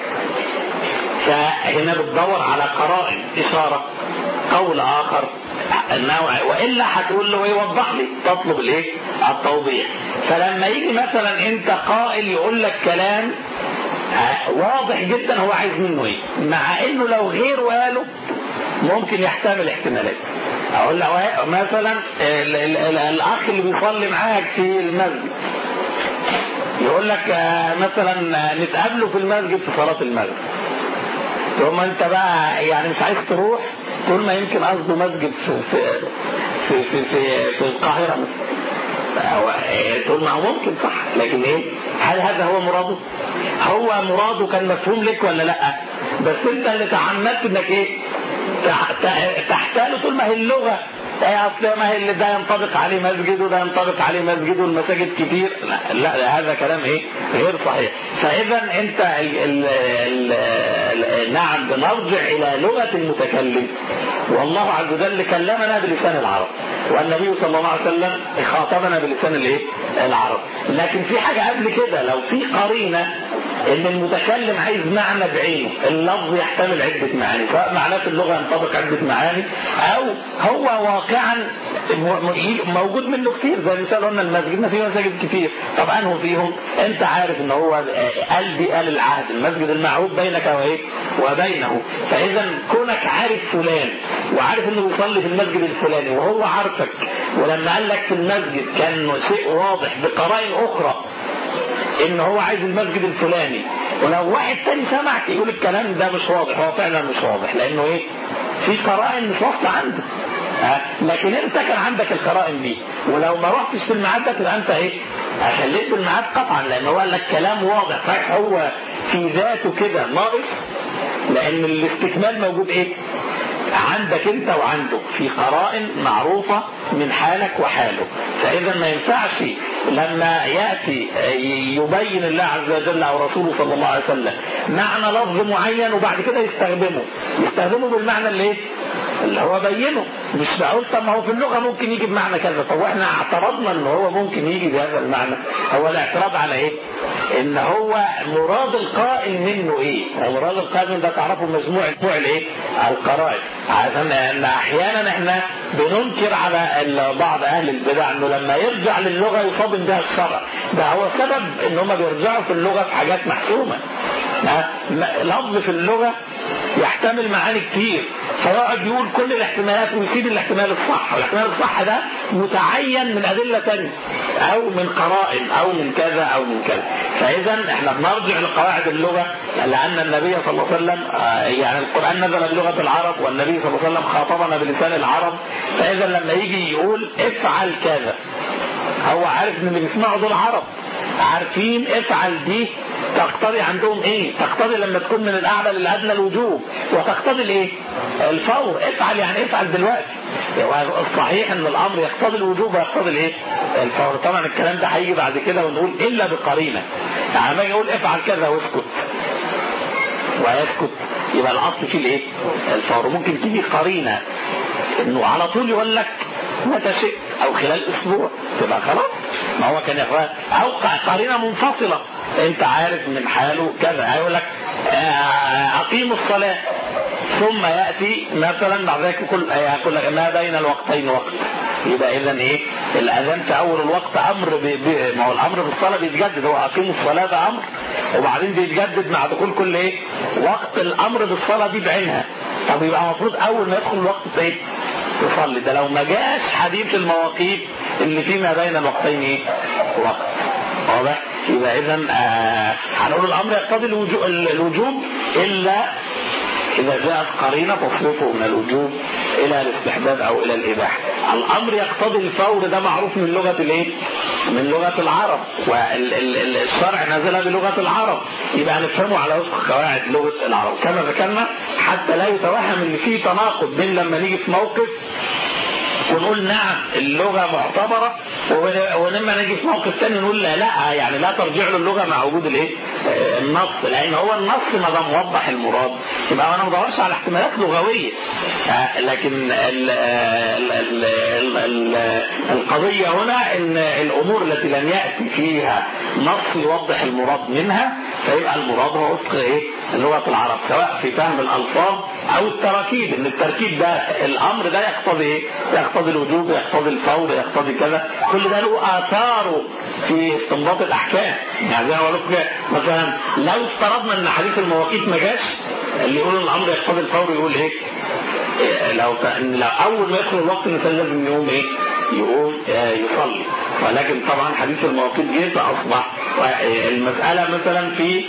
Speaker 2: فهنا بتدور على قرائن اشاره قول اخر النوع والا هتقول له ايه وضح لي تطلب الايه التوضيح فلما يجي مثلا انت قائل يقول لك كلام واضح جدا هو عايز منه ايه مع انه لو غير قاله ممكن يحتمل احتمالات اقول له مثلا ال ال ال الاخ اللي بيصلي معاك في المسجد يقول لك مثلا نتقابله في المسجد في صلاه المغرب ثم انت بقى يعني مش عايز تروح تقول ما يمكن قصده مسجد في في في في, في, في القاهره مثلا تقول ما هو ممكن صح لكن ايه هل هذا هو مراده هو مراده كان مفهوم لك ولا لا بس انت اللي تعمدت انك ايه تحتاله طول ما هي اللغه ايه اصل ما هي اللي ده ينطبق عليه مسجد وده ينطبق عليه مسجد والمساجد كتير لا, لا هذا كلام ايه غير صحيح فاذا انت ال ال ال ال نعم بنرجع الى لغه المتكلم والله عز وجل كلمنا بلسان العرب والنبي صلى الله عليه وسلم خاطبنا بلسان الايه العرب لكن في حاجه قبل كده لو في قرينه ان المتكلم عايز معنى بعينه اللفظ يحتمل عدة معاني سواء معناه في اللغة ينطبق عدة معاني او هو واقعا موجود منه كتير زي مثال قلنا المسجد ما فيه مساجد كتير طب انه فيهم انت عارف ان هو قلبي قال العهد المسجد المعهود بينك وايه وبينه فاذا كونك عارف فلان وعارف انه بيصلي في المسجد الفلاني وهو عارفك ولما قال لك في المسجد كان شيء واضح بقرائن اخرى ان هو عايز المسجد الفلاني ولو واحد تاني سمعك يقول الكلام ده مش واضح هو فعلا مش واضح لانه ايه في قرائن مش واضحه عنده ها لكن انت كان عندك القرائن دي ولو ما رحتش في الميعاد ده تبقى انت ايه خليت بالميعاد قطعا لان هو قال لك كلام واضح صحيح هو في ذاته كده ناقص لان الاستكمال موجود ايه عندك انت وعنده في قرائن معروفة من حالك وحاله فاذا ما ينفعش لما يأتي يبين الله عز وجل او رسوله صلى الله عليه وسلم معنى لفظ معين وبعد كده يستخدمه يستخدمه بالمعنى اللي ايه اللي هو بينه مش بقول طب ما هو في اللغة ممكن يجي بمعنى كذا طب واحنا اعترضنا ان هو ممكن يجي بهذا المعنى هو الاعتراض على ايه ان هو مراد القائل منه ايه مراد القائل منه ده تعرفه مجموع مجموع الايه القرائن عشان ان احيانا احنا بننكر على بعض اهل البدع انه لما يرجع للغة يصادم بها الشرع ده هو سبب ان هم بيرجعوا في اللغة في حاجات محسومة لفظ في اللغة يحتمل معاني كتير فيقعد يقول كل الاحتمالات ويسيب الاحتمال الصح والاحتمال الصح ده متعين من أدلة تانية أو من قرائن أو من كذا أو من كذا فإذا احنا بنرجع لقواعد اللغة لأن النبي صلى الله عليه وسلم يعني القرآن نزل بلغة العرب والنبي صلى الله عليه وسلم خاطبنا بلسان العرب فإذا لما يجي يقول افعل كذا هو عارف ان اللي بيسمعوا دول عرب عارفين افعل دي تقتضي عندهم ايه تقتضي لما تكون من الاعلى للادنى الوجوب وتقتضي الايه الفور افعل يعني افعل دلوقتي الصحيح ان الامر يقتضي الوجوب ويقتضي الايه الفور طبعا الكلام ده هيجي بعد كده ونقول الا بقرينه يعني ما يقول افعل كذا واسكت ويسكت يبقى الاصل فيه الايه الفور ممكن تيجي قرينه انه على طول يقول لك متى شئت او خلال اسبوع تبقى خلاص ما هو كان يقرأ او قرينه منفصله انت عارف من حاله كذا هيقول لك اقيموا الصلاه ثم ياتي مثلا بعد ذلك يقول يقول لك ما بين الوقتين وقت يبقى اذا ايه الاذان في اول الوقت امر ب... ب... ما هو الامر بالصلاه بيتجدد هو اقيموا الصلاه ده امر وبعدين بيتجدد مع دخول كل ايه وقت الامر بالصلاه دي بعينها طب يبقى المفروض اول ما يدخل الوقت ايه تصلي ده لو ما جاش حديث المواقيت اللي فيما بين الوقتين ايه وقت واضح يبقى اذا آه هنقول الامر يقتضي الوجوب, الوجوب الا إذا جاءت قرينة تصرفه من الوجوب إلى الاستحباب أو إلى الإباحة الأمر يقتضي الفور ده معروف من لغة الإيه؟ من لغة العرب والشرع نزل بلغة العرب يبقى نفهمه على وفق قواعد لغة العرب كما ذكرنا حتى لا يتوهم ان في تناقض بين لما نيجي في موقف ونقول نعم اللغة معتبرة ولما نجي في موقف ثاني نقول لا لا يعني لا ترجع له اللغة مع وجود الايه النص لان هو النص ما دام وضح المراد يبقى انا ما بدورش على احتمالات لغوية لكن ال ال ال ال القضية هنا ان الامور التي لم يأتي فيها نص يوضح المراد منها فيبقى المراد هو وفق ايه لغة العرب سواء في فهم الالفاظ او التراكيب ان التركيب ده الامر ده يقتضي ايه يقتضي الوجوب يقتضي الفور يقتضي كذا كل ده له اثاره في استنباط الاحكام يعني زي ما بقول لك مثلا لو افترضنا ان حديث المواقيت ما جاش اللي يقول الامر يقتضي الفور يقول ايه لو لو اول ما يدخل الوقت الانسان لازم يقوم ايه يقوم يصلي ولكن طبعا حديث المواقيت جه فاصبح المساله مثلا في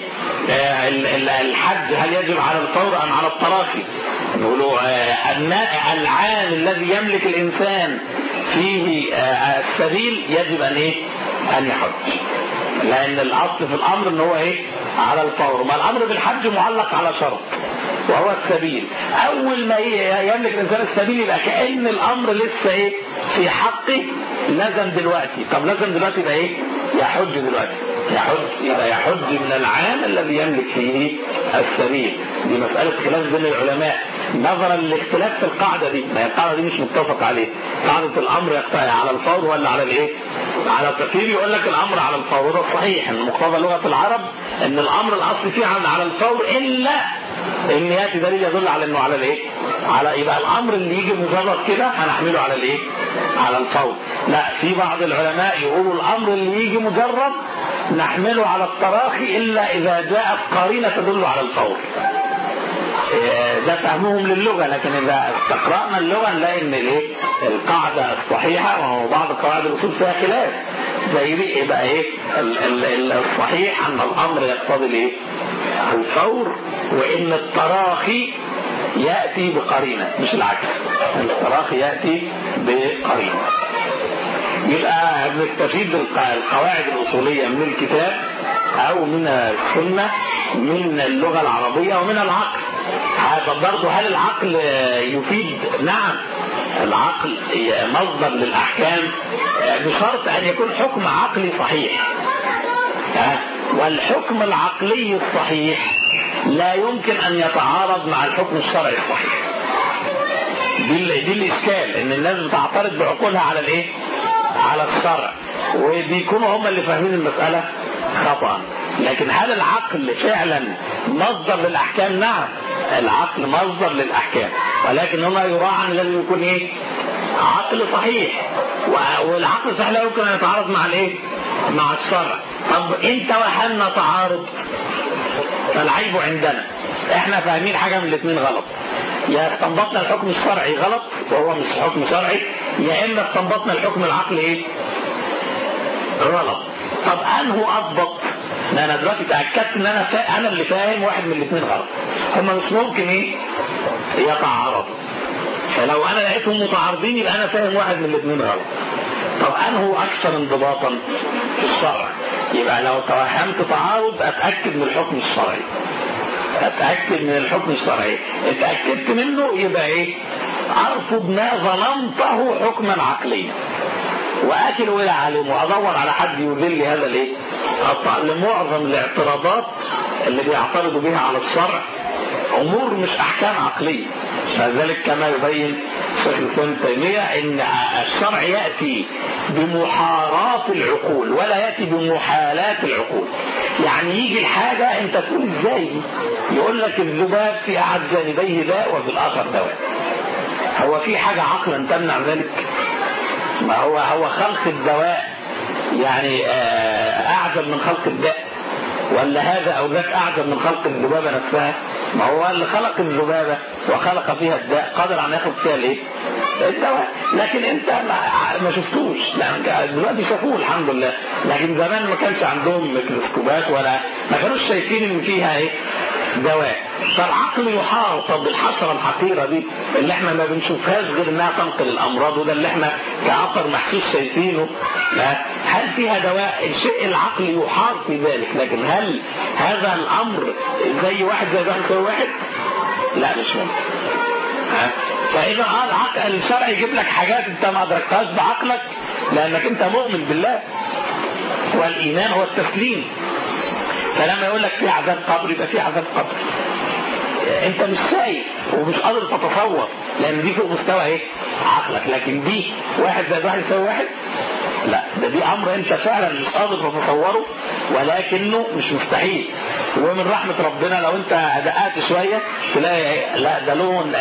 Speaker 2: الحج هل يجب على الفور ام على التراخي نقولوا العام الذي يملك الانسان فيه السبيل يجب ان ايه ان يحج لان الاصل في الامر ان هو ايه على الفور ما الامر بالحج معلق على شرط وهو السبيل اول ما يملك الانسان السبيل يبقى كان الامر لسه ايه في حقه لازم دلوقتي طب لازم دلوقتي يبقى ايه يحج دلوقتي يحج يبقى يحج من العام الذي يملك فيه السبيل دي مسألة خلاف بين العلماء نظرا للاختلاف في القاعدة دي ما هي القاعدة دي مش متفق عليه قاعدة الأمر يقطع على الفور ولا على الايه على التفسير يقول لك الأمر على الفور وده صحيح ان مقتضى لغة العرب ان الأمر الأصلي فيه على الفور إلا ان ياتي دليل يدل على انه على الايه على يبقى الامر اللي يجي مجرد كده هنحمله على الايه على الفور لا في بعض العلماء يقولوا الامر اللي يجي مجرد نحمله على التراخي الا اذا جاءت قرينه تدل على الفور ده فهمهم للغة لكن إذا استقرأنا اللغة نلاقي إن الإيه القاعدة الصحيحة وهو بعض قواعد الأصول فيها خلاف زي دي يبقى إيه الصحيح أن الأمر يقتضي الإيه الفور وإن التراخي يأتي بقرينة مش العكس التراخي يأتي بقرينة يبقى بنستفيد القواعد الأصولية من الكتاب أو من السنة من اللغة العربية ومن العقل برضه هل العقل يفيد نعم العقل مصدر للأحكام بشرط أن يكون حكم عقلي صحيح والحكم العقلي الصحيح لا يمكن أن يتعارض مع الحكم الشرعي الصحيح دي, دي الإشكال إن الناس بتعترض بعقولها على الإيه؟ على الشرع وبيكونوا هم اللي فاهمين المسألة خطأ لكن هل العقل فعلا مصدر للأحكام نعم العقل مصدر للأحكام ولكن هنا يراعى أن لازم يكون إيه عقل صحيح والعقل الصحيح لا يمكن أن يتعارض مع الإيه مع الشرع طب انت وهلنا تعارض فالعيب عندنا احنا فاهمين حاجة من الاثنين غلط يا استنبطنا الحكم الشرعي غلط وهو مش حكم شرعي يا اما استنبطنا الحكم العقلي ايه غلط طب انه اضبط ما انا دلوقتي اتاكدت ان انا فا... انا اللي فاهم واحد من الاثنين غلط هما مش ممكن ايه يتعارضوا فلو انا لقيتهم متعارضين يبقى انا فاهم واحد من الاثنين غلط طب انه اكثر انضباطا في الشرع يبقى لو توهمت تعارض اتاكد من الحكم الشرعي اتاكد من الحكم الشرعي اتاكدت منه يبقى ايه ارفض ما ظننته حكما عقليا واكل الى عالم وادور على حد يذل هذا الايه لمعظم الاعتراضات اللي بيعترضوا بها على الشرع امور مش احكام عقليه فذلك كما يبين شيخ الاسلام تيميه ان الشرع ياتي بمحارات العقول ولا ياتي بمحالات العقول يعني يجي الحاجه انت تقول ازاي يقول لك الذباب في احد جانبيه داء وفي الاخر دواء هو في حاجه عقلا تمنع ذلك ما هو هو خلق الدواء يعني اعجب من خلق الداء ولا هذا او ذاك اعجب من خلق الذبابه نفسها ما هو اللي خلق الذبابه وخلق فيها الداء قادر على ياخد فيها الايه الدواء لكن انت ما شفتوش لان دلوقتي شافوه الحمد لله لكن زمان ما كانش عندهم ميكروسكوبات ولا ما كانوش شايفين ان فيها ايه دواء فالعقل يحاط بالحشره الحقيره دي اللي احنا ما بنشوفهاش غير انها تنقل الامراض وده اللي احنا كاثر محسوس شايفينه لا هل فيها دواء الشيء العقلي يحاط في ذلك لكن هل هذا الامر زي واحد زي واحد زي واحد لا مش ممكن فاذا اه العقل الشرع يجيب لك حاجات انت ما ادركتهاش بعقلك لانك انت مؤمن بالله والايمان هو التسليم فلما يقول لك في عذاب قبر يبقى في عذاب قبر انت مش شايف ومش قادر تتصور لان دي فوق مستوى ايه عقلك لكن دي واحد زائد واحد يساوي واحد لا ده دي امر انت فعلا مش قادر تتصوره ولكنه مش مستحيل ومن رحمة ربنا لو انت دققت شوية تلاقي لا ده لون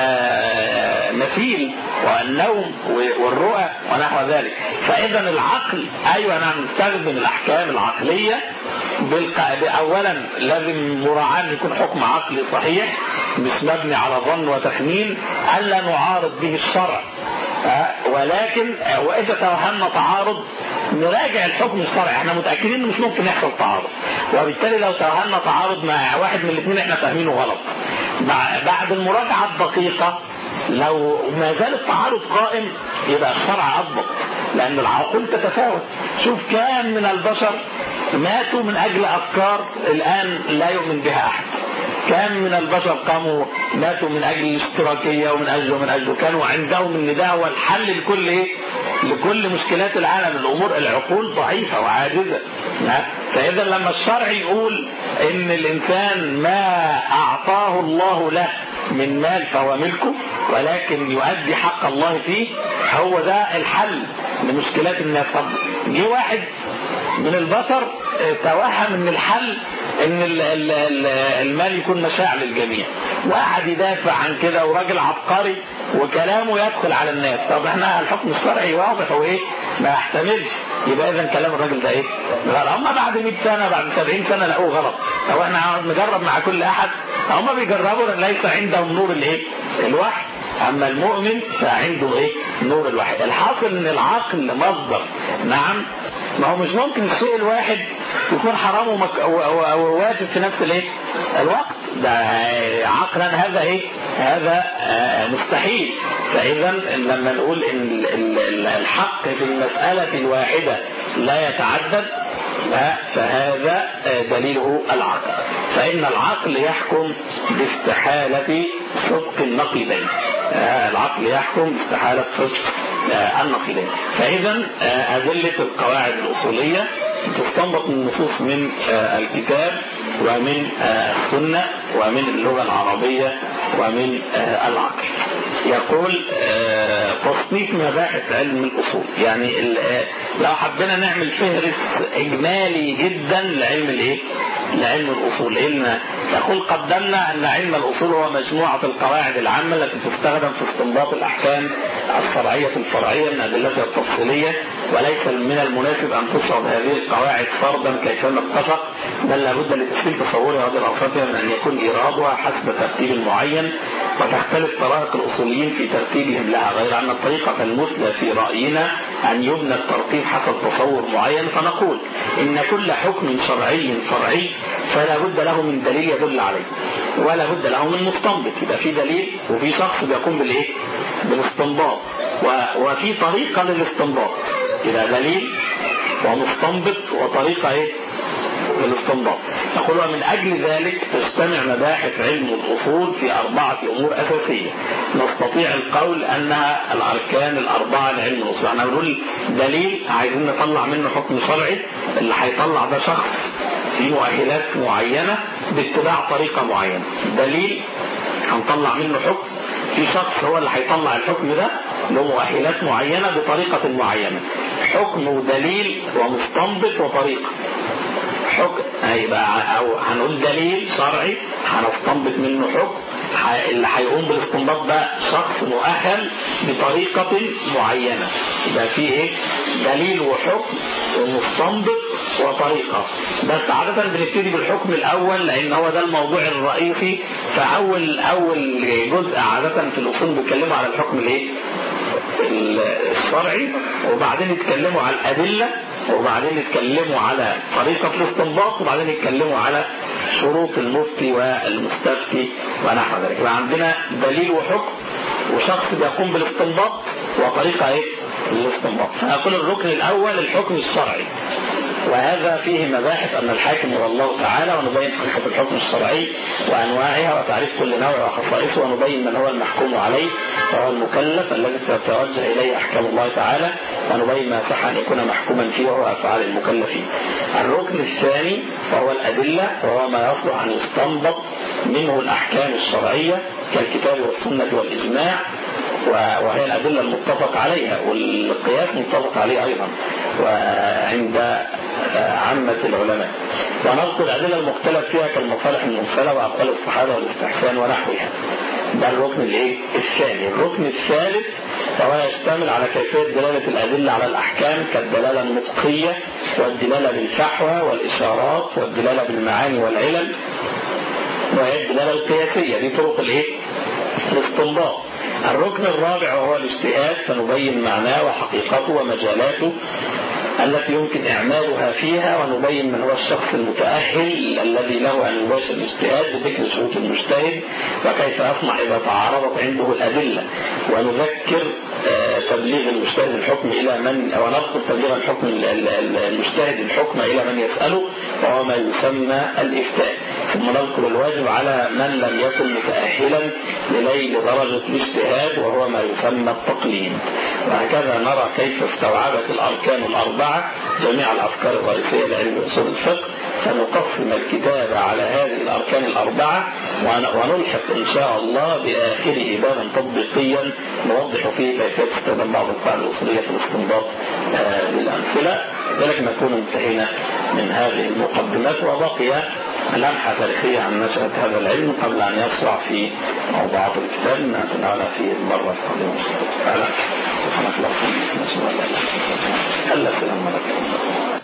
Speaker 2: مثيل والنوم والرؤى ونحو ذلك فاذا العقل ايوه نعم نستخدم الاحكام العقلية اولا لازم مراعاة ان يكون حكم عقلي صحيح مش مبني على ظن وتخمين الا نعارض به الشرع ولكن واذا توهمنا تعارض نراجع الحكم الشرعي احنا متاكدين انه مش ممكن يحصل تعارض وبالتالي لو توهمنا تعارض مع واحد من الاثنين احنا فاهمينه غلط بعد المراجعه الدقيقه لو ما زال التعارض قائم يبقى الشرع اضبط لان العقول تتفاوت شوف كام من البشر ماتوا من اجل افكار الان لا يؤمن بها احد كان من البشر قاموا ماتوا من اجل الاشتراكيه ومن اجل ومن اجل كانوا عندهم ان ده هو الحل لكل ايه؟ لكل مشكلات العالم الامور العقول ضعيفه وعاجزه فاذا لما الشرع يقول ان الانسان ما اعطاه الله له من مال فهو ملكه ولكن يؤدي حق الله فيه هو ده الحل لمشكلات الناس طب جه واحد من البشر توهم ان الحل ان المال يكون مشاع للجميع وقعد يدافع عن كده وراجل عبقري وكلامه يدخل على الناس طب احنا الحكم الشرعي واضح وايه ما يحتملش يبقى اذا كلام الراجل ده ايه غلط هم بعد 100 سنه بعد 70 سنه لقوه غلط طب احنا نجرب مع كل احد هم بيجربوا ليس عندهم نور الايه الوحي اما المؤمن فعنده ايه نور الوحي الحاصل ان العقل مصدر نعم ما هو مش ممكن الشيء الواحد يكون حرام ومك... وواجب في نفس الايه الوقت ده عقلا هذا ايه هذا آه مستحيل فاذا لما نقول ان الحق في المسألة الواحدة لا يتعدد فهذا دليله العقل فإن العقل يحكم باستحالة صدق النقيضين العقل يحكم باستحالة صدق النقيضين فإذا أدلة القواعد الأصولية تستنبط من النصوص من الكتاب ومن السنة ومن اللغة العربية ومن العقل يقول تصنيف مباحث علم الأصول يعني لو حبينا نعمل فهرس إجمالي جدا لعلم الإيه؟ لعلم الأصول إن يقول قدمنا أن علم الأصول هو مجموعة القواعد العامة التي تستخدم في استنباط الأحكام الشرعية الفرعية من أدلتها التفصيلية وليس من المناسب أن تصعد هذه القواعد فرضا كيفما اتفق بل لابد لتسهيل تصورها ودراستها من أن يكون إيرادها حسب ترتيب معين وتختلف طرائق الأصوليين في ترتيبهم لها غير أن الطريقة المثلى في رأينا أن يبنى الترتيب حسب تصور معين فنقول إن كل حكم شرعي فرعي فلا بد له من دليل يدل عليه ولا بد له من مستنبط يبقى في دليل وفي شخص بيقوم بالايه بالاستنباط وفي طريقة للاستنباط يبقى دليل ومستنبط وطريقة ايه للاستنباط نقول ومن أجل ذلك تجتمع مباحث علم الأصول في أربعة أمور أساسية نستطيع القول أنها الأركان الأربعة لعلم الأصول احنا بنقول دليل عايزين نطلع منه حكم شرعي اللي هيطلع ده شخص في مؤهلات معينة باتباع طريقة معينة دليل هنطلع منه حكم في شخص هو اللي هيطلع الحكم ده له مؤهلات معينة بطريقة معينة حكم ودليل ومستنبط وطريقة حكم هيبقى او هنقول دليل شرعي هنستنبط منه حكم اللي هيقوم بالاستنباط ده شخص مؤهل بطريقة معينة يبقى في ايه دليل وحكم ومستنبط وطريقة بس عادة بنبتدي بالحكم الأول لأن هو ده الموضوع الرئيسي فأول أول جزء عادة في الأصول بيتكلموا على الحكم الايه الشرعي وبعدين يتكلموا على الأدلة وبعدين يتكلموا على طريقة الاستنباط وبعدين يتكلموا على شروط المفتي والمستفتي ونحو ذلك يبقى عندنا دليل وحكم وشخص بيقوم بالاستنباط وطريقة ايه الاستنباط فنقول الركن الأول الحكم الشرعي وهذا فيه مباحث أن الحاكم هو الله تعالى ونبين حقيقة الحكم الشرعي وأنواعها وتعريف كل نوع وخصائصه ونبين من هو المحكوم عليه وهو المكلف الذي تتوجه إليه أحكام الله تعالى ونبين ما صح أن يكون محكوما فيه وهو أفعال المكلفين الركن الثاني وهو الأدلة وهو ما يصلح أن يستنبط منه الأحكام الشرعية كالكتاب والسنة والإجماع وهي الأدلة المتفق عليها والقياس متفق عليه أيضا وعند عامة العلماء ونذكر الأدلة المختلف فيها كالمصالح المرسلة وأقوال الصحابة والاستحسان ونحوها ده الركن الايه الثاني الركن الثالث فهو يشتمل على كيفية دلالة الأدلة على الأحكام كالدلالة النطقية والدلالة بالفحوى والإشارات والدلالة بالمعاني والعلل وهي الدلالة القياسية دي طرق الايه الاستنباط الركن الرابع وهو الاجتهاد فنبين معناه وحقيقته ومجالاته التي يمكن إعمالها فيها ونبين من هو الشخص المتأهل الذي له أن يباشر الاجتهاد بذكر شروط المجتهد وكيف يصنع إذا تعارضت عنده الأدلة ونذكر تبليغ المجتهد الحكم إلى من ونذكر تبليغ الحكم المجتهد الحكم إلى من يسأله وهو ما يسمى الإفتاء ثم نذكر الواجب على من لم يكن متأهلا لنيل درجة الاجتهاد وهو ما يسمى التقليد وهكذا نرى كيف استوعبت الأركان الأربعة جميع الأفكار الرئيسية لعلم أصول الفقه فنقسم الكتاب على هذه الأركان الأربعة ونلحق إن شاء الله بآخره بابا تطبيقيا نوضح فيه كيفية استخدام بعض القواعد الأصولية في الاستنباط بالأمثلة ذلك نكون انتهينا من هذه المقدمات وبقي لمحة تاريخية عن نشأة هذا العلم قبل أن يصرع في موضوعات الكتاب نتناولها في المرة القادمة سبحانك اللهم وبحمدك نشهد أن لا إله إلا أنت هل السلام عليكم